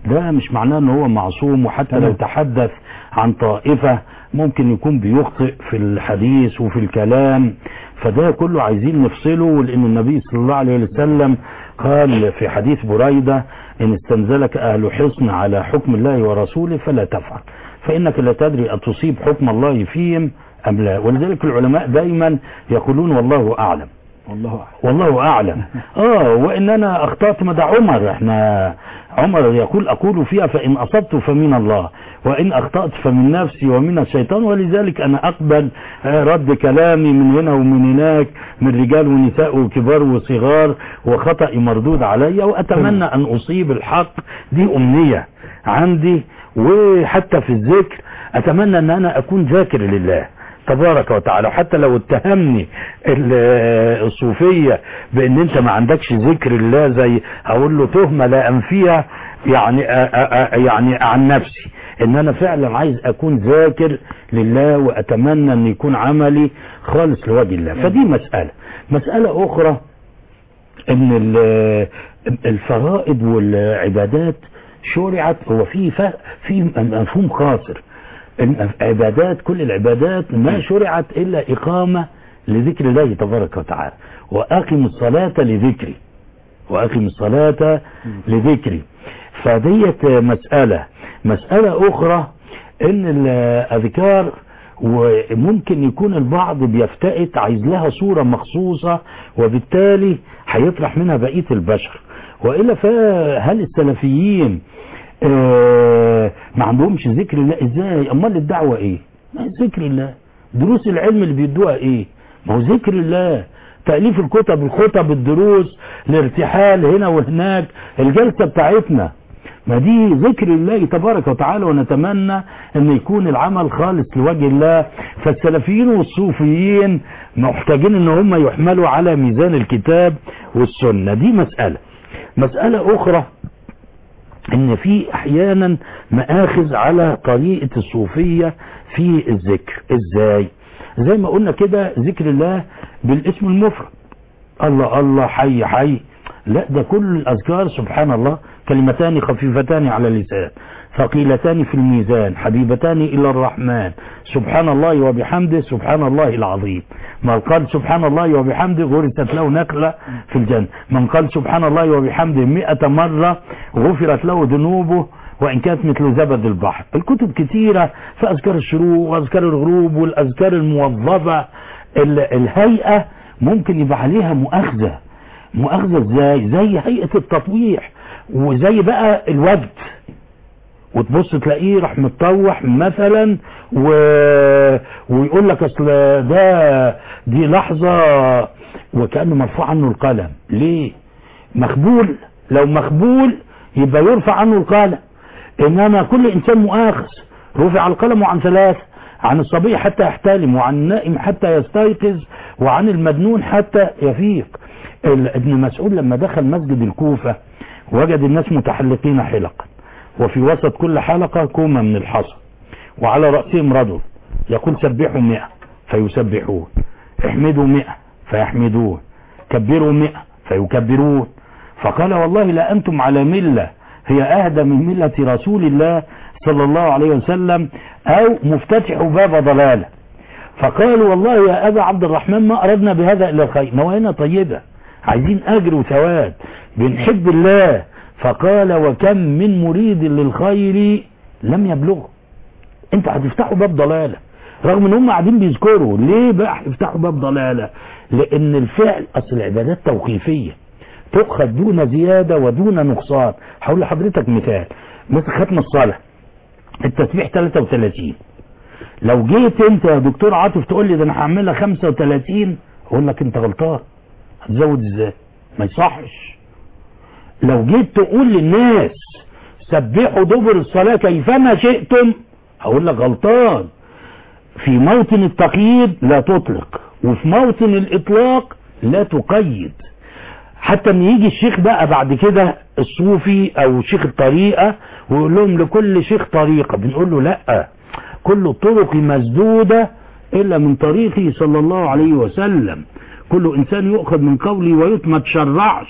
ده مش معناه ان هو معصوم وحتى تمام. لو تحدث عن طائفة ممكن يكون بيخطئ في الحديث وفي الكلام فده كله عايزين نفصله لان النبي صلى الله عليه وسلم قال في حديث بريدة ان استنزلك اهل حصن على حكم الله ورسوله فلا تفعل فانك لا تدري اتصيب حكم الله فيهم ام لا ولذلك العلماء دايما يقولون والله اعلم والله اعلم والله اعلم اه وان انا اخطات مدى عمر احنا عمر يقول اقول فيها فان اصبت فمن الله وان اخطات فمن نفسي ومن الشيطان ولذلك انا اقبل آه، رد كلامي من هنا ومن هناك من رجال ونساء وكبار وصغار وخطأي مردود علي واتمنى ان اصيب الحق دي امنية عندي وحتى في الذكر اتمنى ان انا اكون ذاكر لله تبارك وتعالى وحتى لو اتهمني ال- الصوفية بان انت ما عندكش ذكر الله زي اقول له تهمة لا انفيها يعني أ- أ- أ- يعني عن نفسي ان انا فعلا عايز اكون ذاكر لله واتمنى ان يكون عملي خالص لوجه الله فدي مسألة مسألة اخرى ان ال- الفرائض والعبادات شرعت هو في ف- في مفهوم خاطر إن عبادات كل العبادات ما شرعت الا اقامه لذكر الله تبارك وتعالى واقم الصلاه لذكري واقم الصلاه لذكري فديت مساله مساله اخرى ان الاذكار وممكن يكون البعض بيفتئت عايز لها صورة مخصوصة وبالتالي هيطرح منها بقية البشر وإلا فهل السلفيين آه، ما عندهمش ذكر الله ازاي امال الدعوة ايه ما هي ذكر الله دروس العلم اللي بيدوها ايه ما هو ذكر الله تأليف الكتب الخطب الدروس الارتحال هنا وهناك الجلسة بتاعتنا ما دي ذكر الله تبارك وتعالى ونتمنى ان يكون العمل خالص لوجه الله فالسلفيين والصوفيين محتاجين ان هم يحملوا على ميزان الكتاب والسنة دي مسألة مسألة اخرى ان في احيانا مآخذ على طريقة الصوفية في الذكر ازاي زي ما قلنا كده ذكر الله بالاسم المفرد الله الله حي حي لا ده كل الاذكار سبحان الله كلمتان خفيفتان على اللسان ثقيلتان في الميزان حبيبتان الى الرحمن سبحان الله وبحمده سبحان الله العظيم من قال سبحان الله وبحمده غرست له نخلة في الجنة من قال سبحان الله وبحمده مئة مرة غفرت له ذنوبه وإن كانت مثل زبد البحر الكتب كثيرة في أذكار الشروق وأذكار الغروب والأذكار الموظفة ال- الهيئة ممكن يبقى عليها مؤاخذة مؤاخذة ازاي زي هيئة التطويح وزي بقى الوجد وتبص تلاقيه راح متطوح مثلا و... ويقول لك اصل ده دي لحظة وكأنه مرفوع عنه القلم ليه مخبول لو مخبول يبقى يرفع عنه القلم انما كل انسان مؤاخذ رفع القلم عن ثلاثة عن الصبي حتى يحتلم وعن النائم حتى يستيقظ وعن المجنون حتى يفيق ال- ابن مسعود لما دخل مسجد الكوفة وجد الناس متحلقين حلقا وفي وسط كل حلقة كومة من الحصى وعلى رأسهم رجل يقول سبحوا مئة فيسبحون احمدوا مئة فيحمدون كبروا مئة فيكبرون فقال والله لا أنتم على ملة هي أهدى من ملة رسول الله صلى الله عليه وسلم أو مفتتح باب ضلالة فقالوا والله يا أبا عبد الرحمن ما أردنا بهذا إلا الخير نوايانا طيبة عايزين أجر وثواب بنحب الله فقال وكم من مريد للخير لم يبلغه انت هتفتحوا باب ضلالة رغم ان هم قاعدين بيذكروا ليه بقى هيفتحوا باب ضلالة لان الفعل اصل العبادات توقيفية تؤخذ دون زيادة ودون نقصان هقول لحضرتك مثال مثل ختم الصلاة التسبيح 33 لو جيت انت يا دكتور عاطف تقول لي ده انا هعملها 35 اقول لك انت غلطان هتزود ازاي ما يصحش لو جيت تقول للناس سبحوا دبر الصلاة كيفما شئتم هقول لك غلطان في موطن التقييد لا تطلق وفي موطن الإطلاق لا تقيد حتى ان يجي الشيخ بقى بعد كده الصوفي او شيخ الطريقة ويقول لهم لكل شيخ طريقة بنقول له لا كل الطرق مسدودة الا من طريقه صلى الله عليه وسلم كل انسان يؤخذ من قولي ويتم تشرعش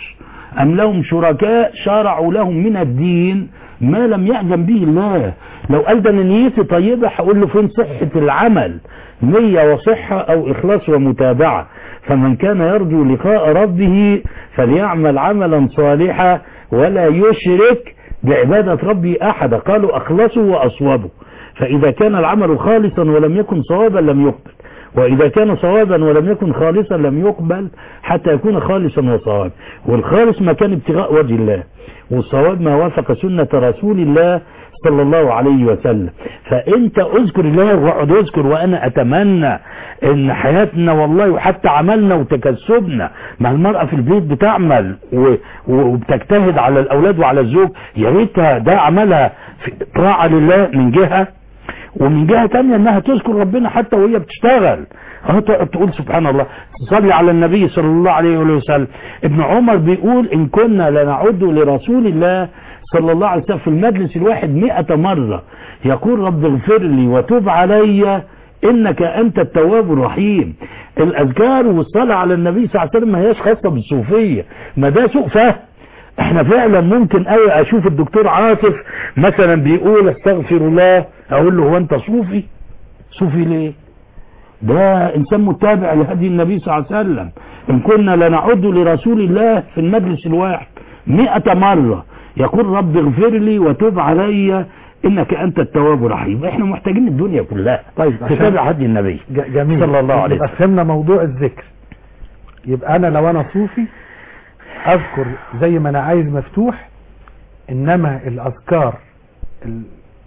أم لهم شركاء شرعوا لهم من الدين ما لم يعزم به الله لو قال ده أنا نيتي طيبة هقول له فين صحة العمل نية وصحة أو إخلاص ومتابعة فمن كان يرجو لقاء ربه فليعمل عملا صالحا ولا يشرك بعبادة ربه أحدا قالوا أخلصوا وأصوبوا فإذا كان العمل خالصا ولم يكن صوابا لم يقبل وإذا كان صوابا ولم يكن خالصا لم يقبل حتى يكون خالصا وصوابا والخالص ما كان ابتغاء وجه الله والصواب ما وافق سنة رسول الله صلى الله عليه وسلم فانت اذكر الله واقعد اذكر وانا اتمنى ان حياتنا والله وحتى عملنا وتكسبنا مع المرأة في البيت بتعمل و- وبتجتهد على الاولاد وعلى الزوج يا ريتها ده عملها في طاعة لله من جهة ومن جهة تانية انها تذكر ربنا حتى وهي بتشتغل اهو تقعد تقول سبحان الله تصلي على النبي صلى الله عليه وآله وسلم ابن عمر بيقول ان كنا لنعد لرسول الله صلى الله عليه وسلم في المجلس الواحد مئة مرة يقول رب اغفر لي وتب علي انك انت التواب الرحيم الاذكار والصلاة على النبي صلى الله عليه وسلم ما هياش خاصة بالصوفية ما ده سوء فهم احنا فعلا ممكن قوي اشوف الدكتور عاطف مثلا بيقول استغفر الله اقول له هو انت صوفي صوفي ليه ده انسان متابع لهدي النبي صلى الله عليه وسلم ان كنا لنعد لرسول الله في المجلس الواحد مئة مرة يقول رب اغفر لي وتب علي انك انت التواب الرحيم احنا محتاجين الدنيا كلها طيب عشان- تتابع هدي النبي ج- جميل صلى الله عليه يبقى وسلم فهمنا موضوع الذكر يبقى انا لو انا صوفي اذكر زي ما انا عايز مفتوح انما الاذكار ال-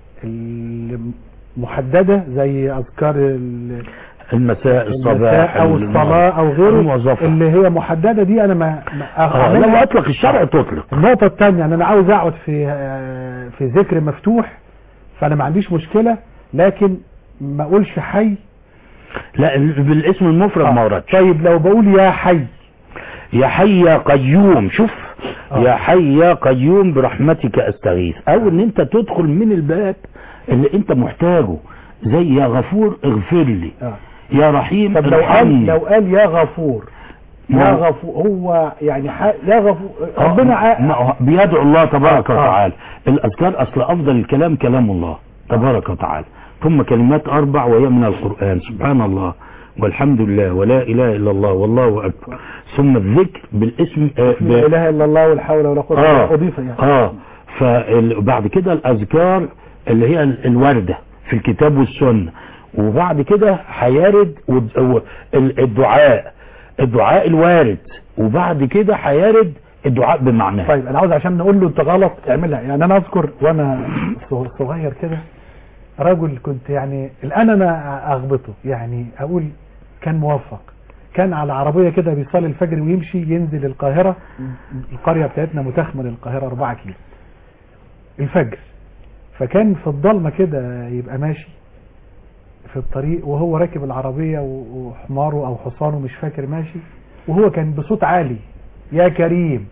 المحدده زي اذكار ال- المساء الصباح المساء او الصلاه او غيره الموظفة اللي هي محدده دي انا ما ما آه لو أعملها. اطلق الشرع تطلق النقطة الثانية ان انا عاوز اقعد في آه، في ذكر مفتوح فانا ما عنديش مشكلة لكن ما اقولش حي لا بالاسم المفرد ما وردش طيب لو بقول يا حي يا حي يا قيوم شوف آه. يا حي يا قيوم برحمتك استغيث او ان انت تدخل من الباب اللي انت محتاجه زي يا غفور اغفر لي آه. يا رحيم طب لو قال ارحمني لو قال يا غفور ما يا هو- غفور هو يعني ح... يا غفور آه، ربنا ع... ما هو بيدعو الله تبارك آه، آه. وتعالى الاذكار اصل افضل الكلام كلام الله تبارك وتعالى ثم كلمات اربع وهي من القران سبحان الله والحمد لله ولا اله الا الله والله اكبر ثم الذكر بالاسم آه ب- لا اله الا الله والحول ولا قوة الا اه بالله اضيف يعني اه فبعد كده الاذكار اللي هي ال- الوارده في الكتاب والسنه وبعد كده هيرد ود- و- ال- الدعاء الدعاء الوارد وبعد كده هيرد الدعاء بمعناه طيب انا عاوز عشان نقول له انت غلط اعملها يعني انا اذكر وانا صغ- صغير كده رجل كنت يعني الان انا اغبطه يعني اقول كان موفق كان على عربية كده بيصلي الفجر ويمشي ينزل القاهرة القرية بتاعتنا متخمة للقاهرة 4 كيلو الفجر فكان في الضلمة كده يبقى ماشي في الطريق وهو راكب العربية و- وحماره او حصانه مش فاكر ماشي وهو كان بصوت عالي يا كريم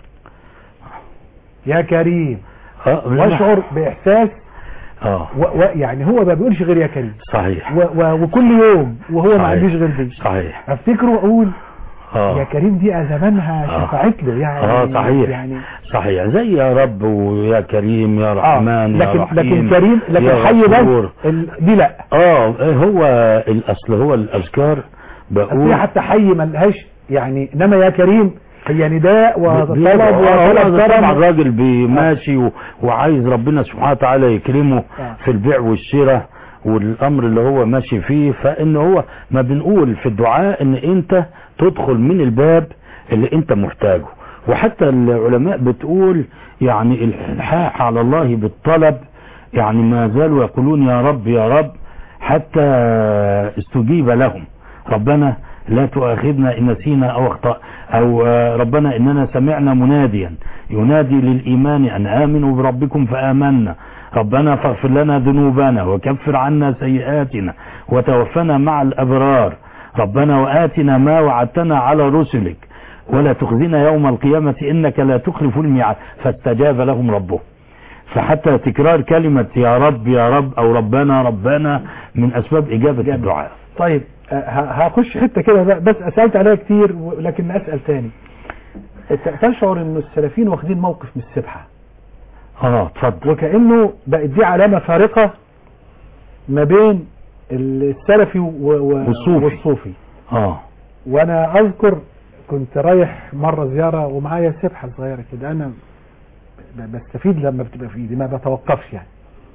يا كريم آه، واشعر باحساس اه و و يعني هو ما بيقولش غير يا كريم صحيح و و وكل يوم وهو ما صحيح. عندوش غير دي صحيح افتكره اقول يا اه كريم دي زمانها آه. شفعت له يعني اه صحيح يعني صحيح زي يا رب ويا كريم يا اه رحمن يا لكن رحيم لكن كريم لكن يا حي غفور. بس ال- دي لا اه هو الاصل هو الاذكار بقول هي حتى حي ملهاش يعني انما يا كريم هي نداء وطلب بيدعو- آه، وطلب هو طبعا كرم الراجل بيماشي و- وعايز ربنا سبحانه وتعالى يكرمه آه. في البيع والشراء والامر اللي هو ماشي فيه فان هو ما بنقول في الدعاء ان انت تدخل من الباب اللي انت محتاجه وحتى العلماء بتقول يعني الالحاح على الله بالطلب يعني ما زالوا يقولون يا رب يا رب حتى استجيب لهم ربنا لا تؤاخذنا إن نسينا أو أخطأ أو آه، ربنا إننا سمعنا مناديا ينادي للإيمان أن آمنوا بربكم فآمنا ربنا فاغفر لنا ذنوبنا وكفر عنا سيئاتنا وتوفنا مع الأبرار ربنا وآتنا ما وعدتنا على رسلك ولا تخزنا يوم القيامة إنك لا تخلف الميعاد فاستجاب لهم ربهم فحتى تكرار كلمة يا رب يا رب أو ربنا ربنا من أسباب إجابة الدعاء طيب آه، ه- هخش حته كده بقى، بس سالت عليها كتير و- لكن اسال تاني ت- تشعر ان السلفيين واخدين موقف من السبحة اه اتفضل وكأنه بقت دي علامة فارقة ما بين السلفي و- و- والصوفي. والصوفي اه وانا اذكر كنت رايح مرة زيارة ومعايا سبحة صغيرة كده انا ب- بستفيد لما بتبقى في ايدي ما بتوقفش يعني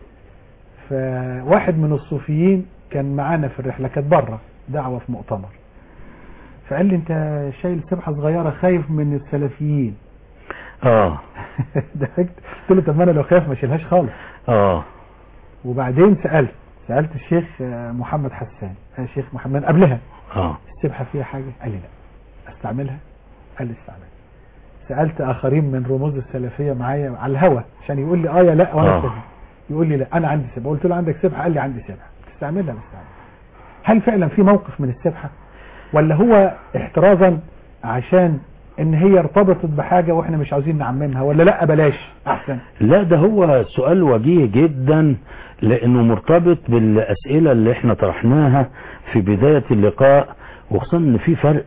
فواحد من الصوفيين كان معانا في الرحلة كانت بره دعوة في مؤتمر فقال لي انت شايل سبحة صغيرة خايف من السلفيين اه ضحكت قلت له طب ما انا لو خايف ما اشيلهاش خالص اه وبعدين سألت سألت الشيخ آه، محمد حسان يا شيخ محمد قبلها اه السبحة فيها حاجة قال لي لا استعملها قال لي استعملها سألت آخرين من رموز السلفية معايا على الهوا عشان يقول لي اه يا لا وانا آه. استفيد يقول لي لا انا عندي سبحة قلت له عندك سبحة قال لي عندي سبحة تستعملها بستعملها هل فعلا في موقف من السبحة ولا هو احترازا عشان ان هي ارتبطت بحاجة واحنا مش عاوزين نعممها ولا لا بلاش احسن لا ده هو سؤال وجيه جدا لانه مرتبط بالاسئلة اللي احنا طرحناها في بداية اللقاء وخصوصا ان في فرق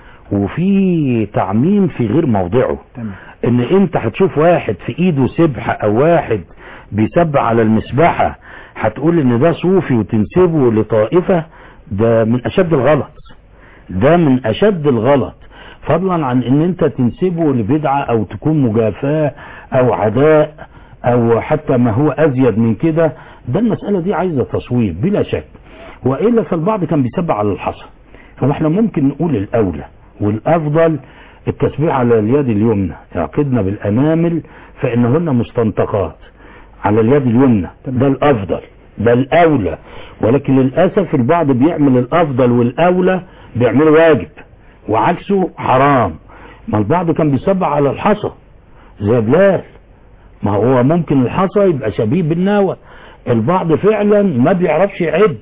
وفي تعميم في غير موضعه تمام ان انت هتشوف واحد في ايده سبحة او واحد بيسبح على المسبحة هتقول ان ده صوفي وتنسبه لطائفة ده من اشد الغلط ده من اشد الغلط فضلا عن ان انت تنسبه لبدعة او تكون مجافاة او عداء او حتى ما هو ازيد من كده ده المسألة دي عايزة تصويب بلا شك وإلا فالبعض كان بيسبح على الحصى فاحنا ممكن نقول الاولى والافضل التسبيح على اليد اليمنى يعقدن بالانامل فانهن مستنطقات على اليد اليمنى ده الافضل ده الاولى ولكن للاسف البعض بيعمل الافضل والاولى بيعمله واجب وعكسه حرام ما البعض كان بيسبح على الحصى زي بلال ما هو ممكن الحصى يبقى شبيه بالنوى البعض فعلا ما بيعرفش يعد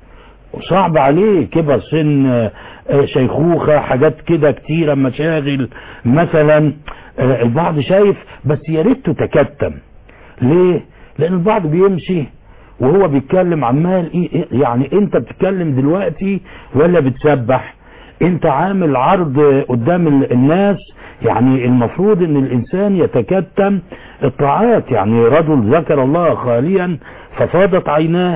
وصعب عليه كبر سن آه، آه، شيخوخة حاجات كده كتيرة مشاغل مثلا آه، البعض شايف بس يا ريت تتكتم ليه لان البعض بيمشي وهو بيتكلم عمال إيه إيه- يعني انت بتتكلم دلوقتي ولا بتسبح انت عامل عرض قدام ال- الناس يعني المفروض ان الانسان يتكتم الطاعات يعني رجل ذكر الله خاليا ففاضت عيناه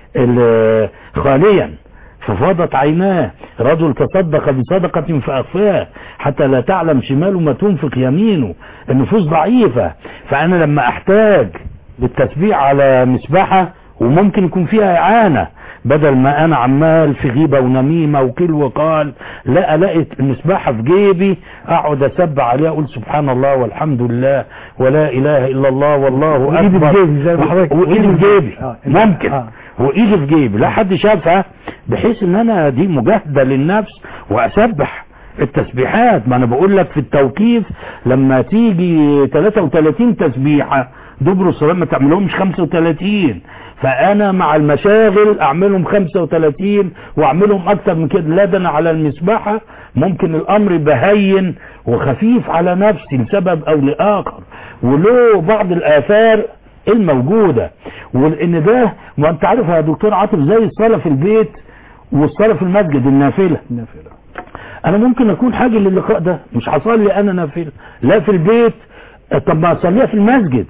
ال- خاليا ففاضت عيناه رجل تصدق بصدقة فأخفاها حتى لا تعلم شماله ما تنفق يمينه النفوس ضعيفة فأنا لما أحتاج بالتسبيح على مسبحة وممكن يكون فيها إعانة بدل ما أنا عمال في غيبة ونميمة وكل وقال لا ألاقي المسبحة في جيبي أقعد أسبح عليها أقول سبحان الله والحمد لله ولا إله إلا الله والله وإيدي في أكبر جيبي زي ما حضرتك- وإيدي في جيبي آه. ممكن آه. وايدي في جيبي لا حد شافها بحيث ان انا دي مجاهدة للنفس واسبح التسبيحات ما انا بقول لك في التوقيف لما تيجي 33 تسبيحة دبر الصلاة ما تعملهمش 35 فانا مع المشاغل اعملهم 35 واعملهم اكتر من كده لا ده انا على المسبحة ممكن الامر بهين وخفيف على نفسي لسبب او لاخر وله بعض الاثار الموجودة وان ده ما انت عارف يا دكتور عاطف زي الصلاة في البيت والصلاة في المسجد النافلة النافلة انا ممكن اكون حاجة للقاء ده مش هصلي انا نافلة لا في البيت طب ما اصليها في المسجد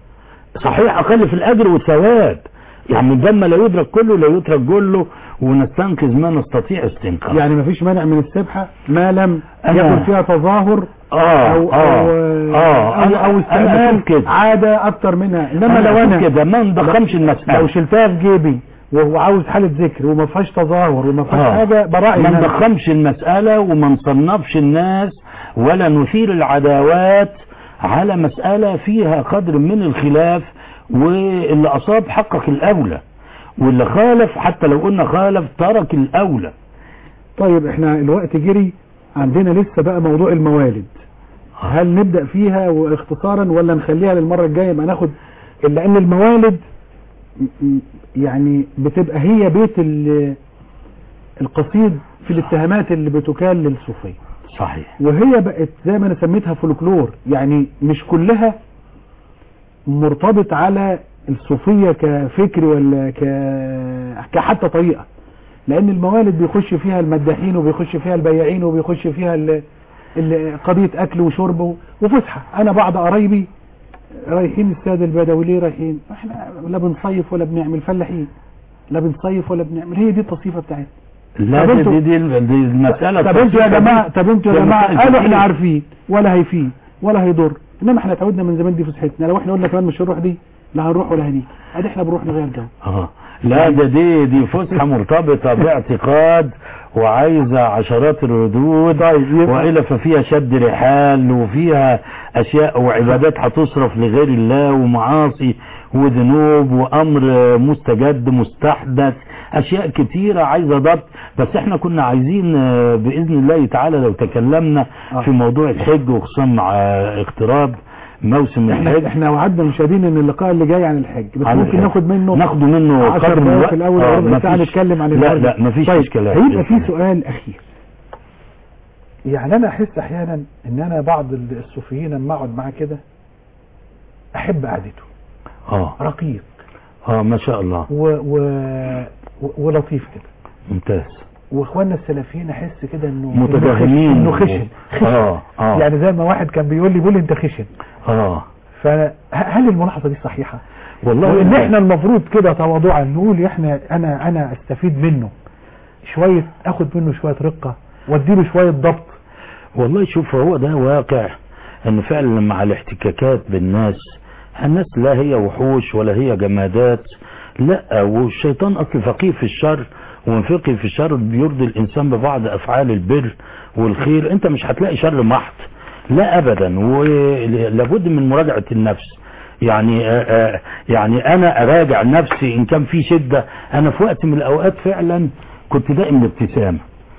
صحيح اقل في الاجر والثواب يعني الدم لا يدرك كله لا يترك كله ونستنقذ ما نستطيع استنقاذ يعني مفيش مانع من السبحة ما لم أنا- يكن فيها تظاهر اه او اه او اه او, أنا- أو أنا استعمال أشوف كده عادة اكتر منها انما أنا لو أشوف انا كده ما نضخمش لو المسألة شلتها في جيبي وهو عاوز حالة ذكر وما فيهاش تظاهر وما فيهاش آه. حاجة براعي ما الناس. نضخمش المسألة وما نصنفش الناس ولا نثير العداوات على مسألة فيها قدر من الخلاف واللي أصاب حقق الأولى واللي خالف حتى لو قلنا خالف ترك الأولى طيب احنا الوقت جري عندنا لسه بقى موضوع الموالد هل نبدأ فيها واختصارا ولا نخليها للمرة الجاية ما ناخد لان الموالد م- م- يعني بتبقى هي بيت ال- القصيد في الاتهامات اللي بتكال للصوفية صحيح وهي بقت زي ما انا سميتها فولكلور يعني مش كلها مرتبط على الصوفية كفكر ولا ك... كحتى طريقة لان الموالد بيخش فيها المداحين وبيخش فيها البياعين وبيخش فيها ال... ال- قضيه اكل وشرب و- وفسحه انا بعض قرايبي رايحين الساده البدوي ليه رايحين احنا لا بنصيف ولا بنعمل فلاحين لا بنصيف ولا بنعمل هي دي التصيفه بتاعتنا لا طب دي انتوا- دي, دي, دي المسألة طب انتوا يا التصفية جماعه دي. طب انتوا يا ده جماعه مسائل قالوا احنا كتير. عارفين ولا هيفيد ولا هيضر انما احنا اتعودنا من زمان دي فسحتنا لو احنا قلنا كمان مش هنروح دي لا هنروح ولا هنيجي ادي احنا بنروح نغير جو اه لا ده دي دي فسحة مرتبطة باعتقاد وعايزة عشرات الردود طيب يبقى- وإلا ففيها شد رحال وفيها أشياء وعبادات هتصرف لغير الله ومعاصي وذنوب وأمر مستجد مستحدث أشياء كتيرة عايزة ضبط بس احنا كنا عايزين آه، بإذن الله تعالى لو تكلمنا آه. في موضوع الحج وخصوصا مع آه، اقتراب موسم احنا الحج احنا وعدنا المشاهدين ان اللقاء اللي جاي عن الحج بس عن ممكن الحج. ناخد منه ناخده منه 10 قدر من دقايق الوقت. في الاول آه، وربع ساعه مفيش- نتكلم عن لا الحج. لا مفيش طيب اشكالات هيبقى في سؤال اخير يعني انا احس احيانا ان انا بعض الصوفيين لما اقعد معاه كده احب قعدته اه رقيق اه ما شاء الله و... و... و... ولطيف كده ممتاز واخواننا السلفيين احس كده انه متفاهمين انه خشن خشن اه اه يعني زي ما واحد كان بيقول لي بيقول لي انت خشن اه فهل الملاحظه دي صحيحه؟ والله وان احنا المفروض كده تواضعا نقول احنا انا انا استفيد منه شويه اخد منه شويه رقه واديله شويه ضبط والله شوف هو ده واقع ان فعلا مع الاحتكاكات بالناس الناس لا هي وحوش ولا هي جمادات لا والشيطان اصل فقيه في الشر ومن فقه في الشر بيرضي الانسان ببعض افعال البر والخير انت مش هتلاقي شر محض لا ابدا ولابد من مراجعة النفس يعني آآ آآ يعني انا اراجع نفسي ان كان في شدة انا في وقت من الاوقات فعلا كنت دائم الابتسامة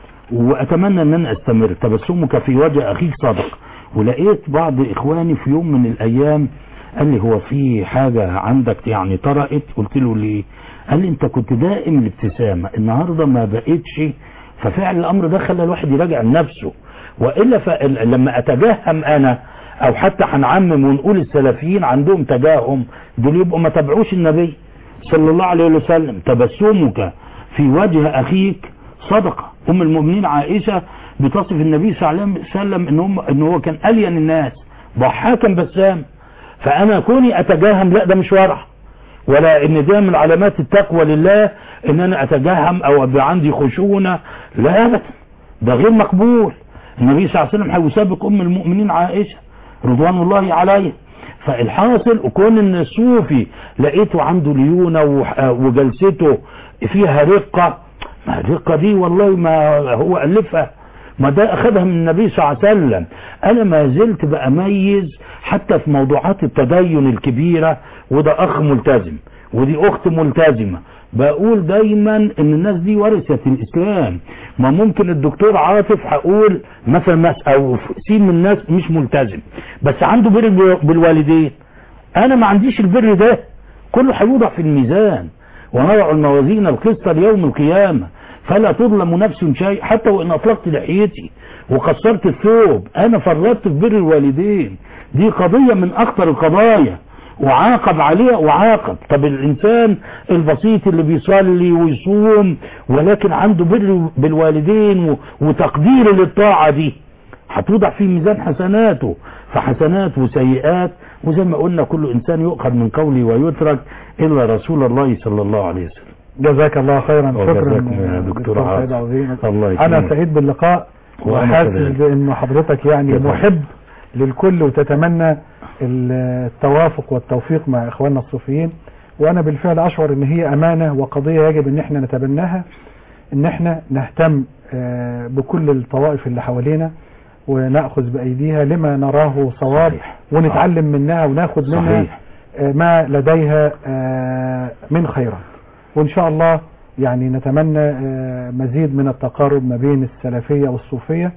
واتمنى ان انا استمر تبسمك في وجه اخيك صدق ولقيت بعض اخواني في يوم من الايام قال لي هو في حاجة عندك يعني طرقت قلت له ليه قال لي انت كنت دائم الابتسامة النهاردة ما بقيتش ففعل الامر ده خلى الواحد يراجع نفسه والا فل- لما اتجهم انا او حتى هنعمم ونقول السلفيين عندهم تجاهم دول يبقوا ما تبعوش النبي صلى الله عليه وسلم تبسمك في وجه اخيك صدقة ام المؤمنين عائشة بتصف النبي صلى الله عليه وسلم ان, هم إن هو كان الين الناس ضحاكا بسام فانا كوني اتجاهم لا ده مش ورع ولا ان ده من علامات التقوى لله ان انا اتجهم او ابقى عندي خشونة لا ابدا ده غير مقبول النبي صلى الله عليه وسلم هيسابق ام المؤمنين عائشة رضوان الله عليه فالحاصل وكون ان الصوفي لقيته عنده ليونة وح- وجلسته فيها رقة ما الرقة دي والله ما هو ألفها ما ده أخذها من النبي صلى الله عليه وسلم أنا ما زلت بأميز حتى في موضوعات التدين الكبيرة وده أخ ملتزم ودي أخت ملتزمة بقول دايما ان الناس دي ورثة الاسلام ما ممكن الدكتور عاطف هقول مثلا مس او سين من الناس مش ملتزم بس عنده بر بالوالدين انا ما عنديش البر ده كله هيوضع في الميزان ونضع الموازين القسط ليوم القيامة فلا تظلم نفس شيء حتى وان اطلقت لحيتي وقصرت الثوب انا فرطت في بر الوالدين دي قضية من اخطر القضايا وعاقب عليها وعاقب طب الانسان البسيط اللي بيصلي ويصوم ولكن عنده بر بالوالدين و- وتقدير للطاعة دي هتوضع في ميزان حسناته فحسنات وسيئات وزي ما قلنا كل انسان يؤخذ من قوله ويترك الا رسول الله صلى الله عليه وسلم جزاك الله خيرا شكرا وجزاكم يا دكتور سيد عاطف. عظيم الله انا يكرمك. سعيد باللقاء وأنا وحاسس كذلك. بانه حضرتك يعني جزاك. محب للكل وتتمنى التوافق والتوفيق مع اخواننا الصوفيين وانا بالفعل اشعر ان هي امانه وقضيه يجب ان احنا نتبناها ان احنا نهتم آه، بكل الطوائف اللي حوالينا وناخذ بايديها لما نراه صواب صحيح. ونتعلم منها وناخذ منها صحيح آه، ما لديها آه، من خيرات وان شاء الله يعني نتمنى آه، مزيد من التقارب ما بين السلفيه والصوفيه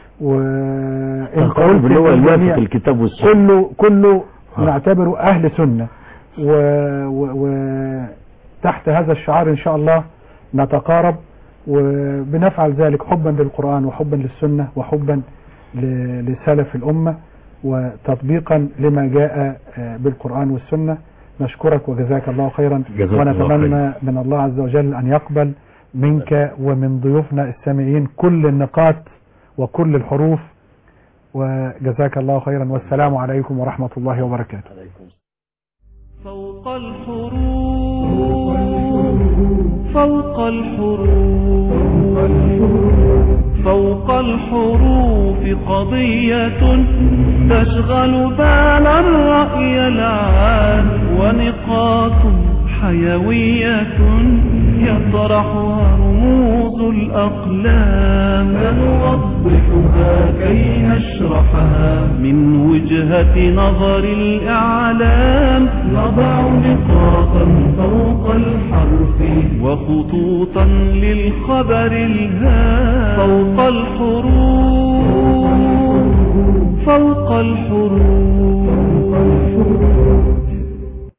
وان القول اللي هو الجميع الوافق الكتاب والسنة كله كله آه. نعتبره اهل سنه و... و... و... تحت هذا الشعار ان شاء الله نتقارب وبنفعل ذلك حبا للقران وحبا للسنه وحبا ل... لسلف الامه وتطبيقا لما جاء آه، بالقران والسنه نشكرك وجزاك الله خيرا جزاك الله ونتمنى من الله عز وجل ان يقبل منك ومن ضيوفنا السامعين كل النقاط وكل الحروف وجزاك الله خيرا والسلام عليكم ورحمة الله وبركاته فوق الحروف فوق الحروف فوق الحروف قضية تشغل بال الرأي العام ونقاط حيوية يطرحها رموز الأقلام سنوضحها كي نشرحها من وجهة نظر الإعلام نضع نقاطا فوق الحرف وخطوطا للخبر الهام فوق الحروف فوق الحروف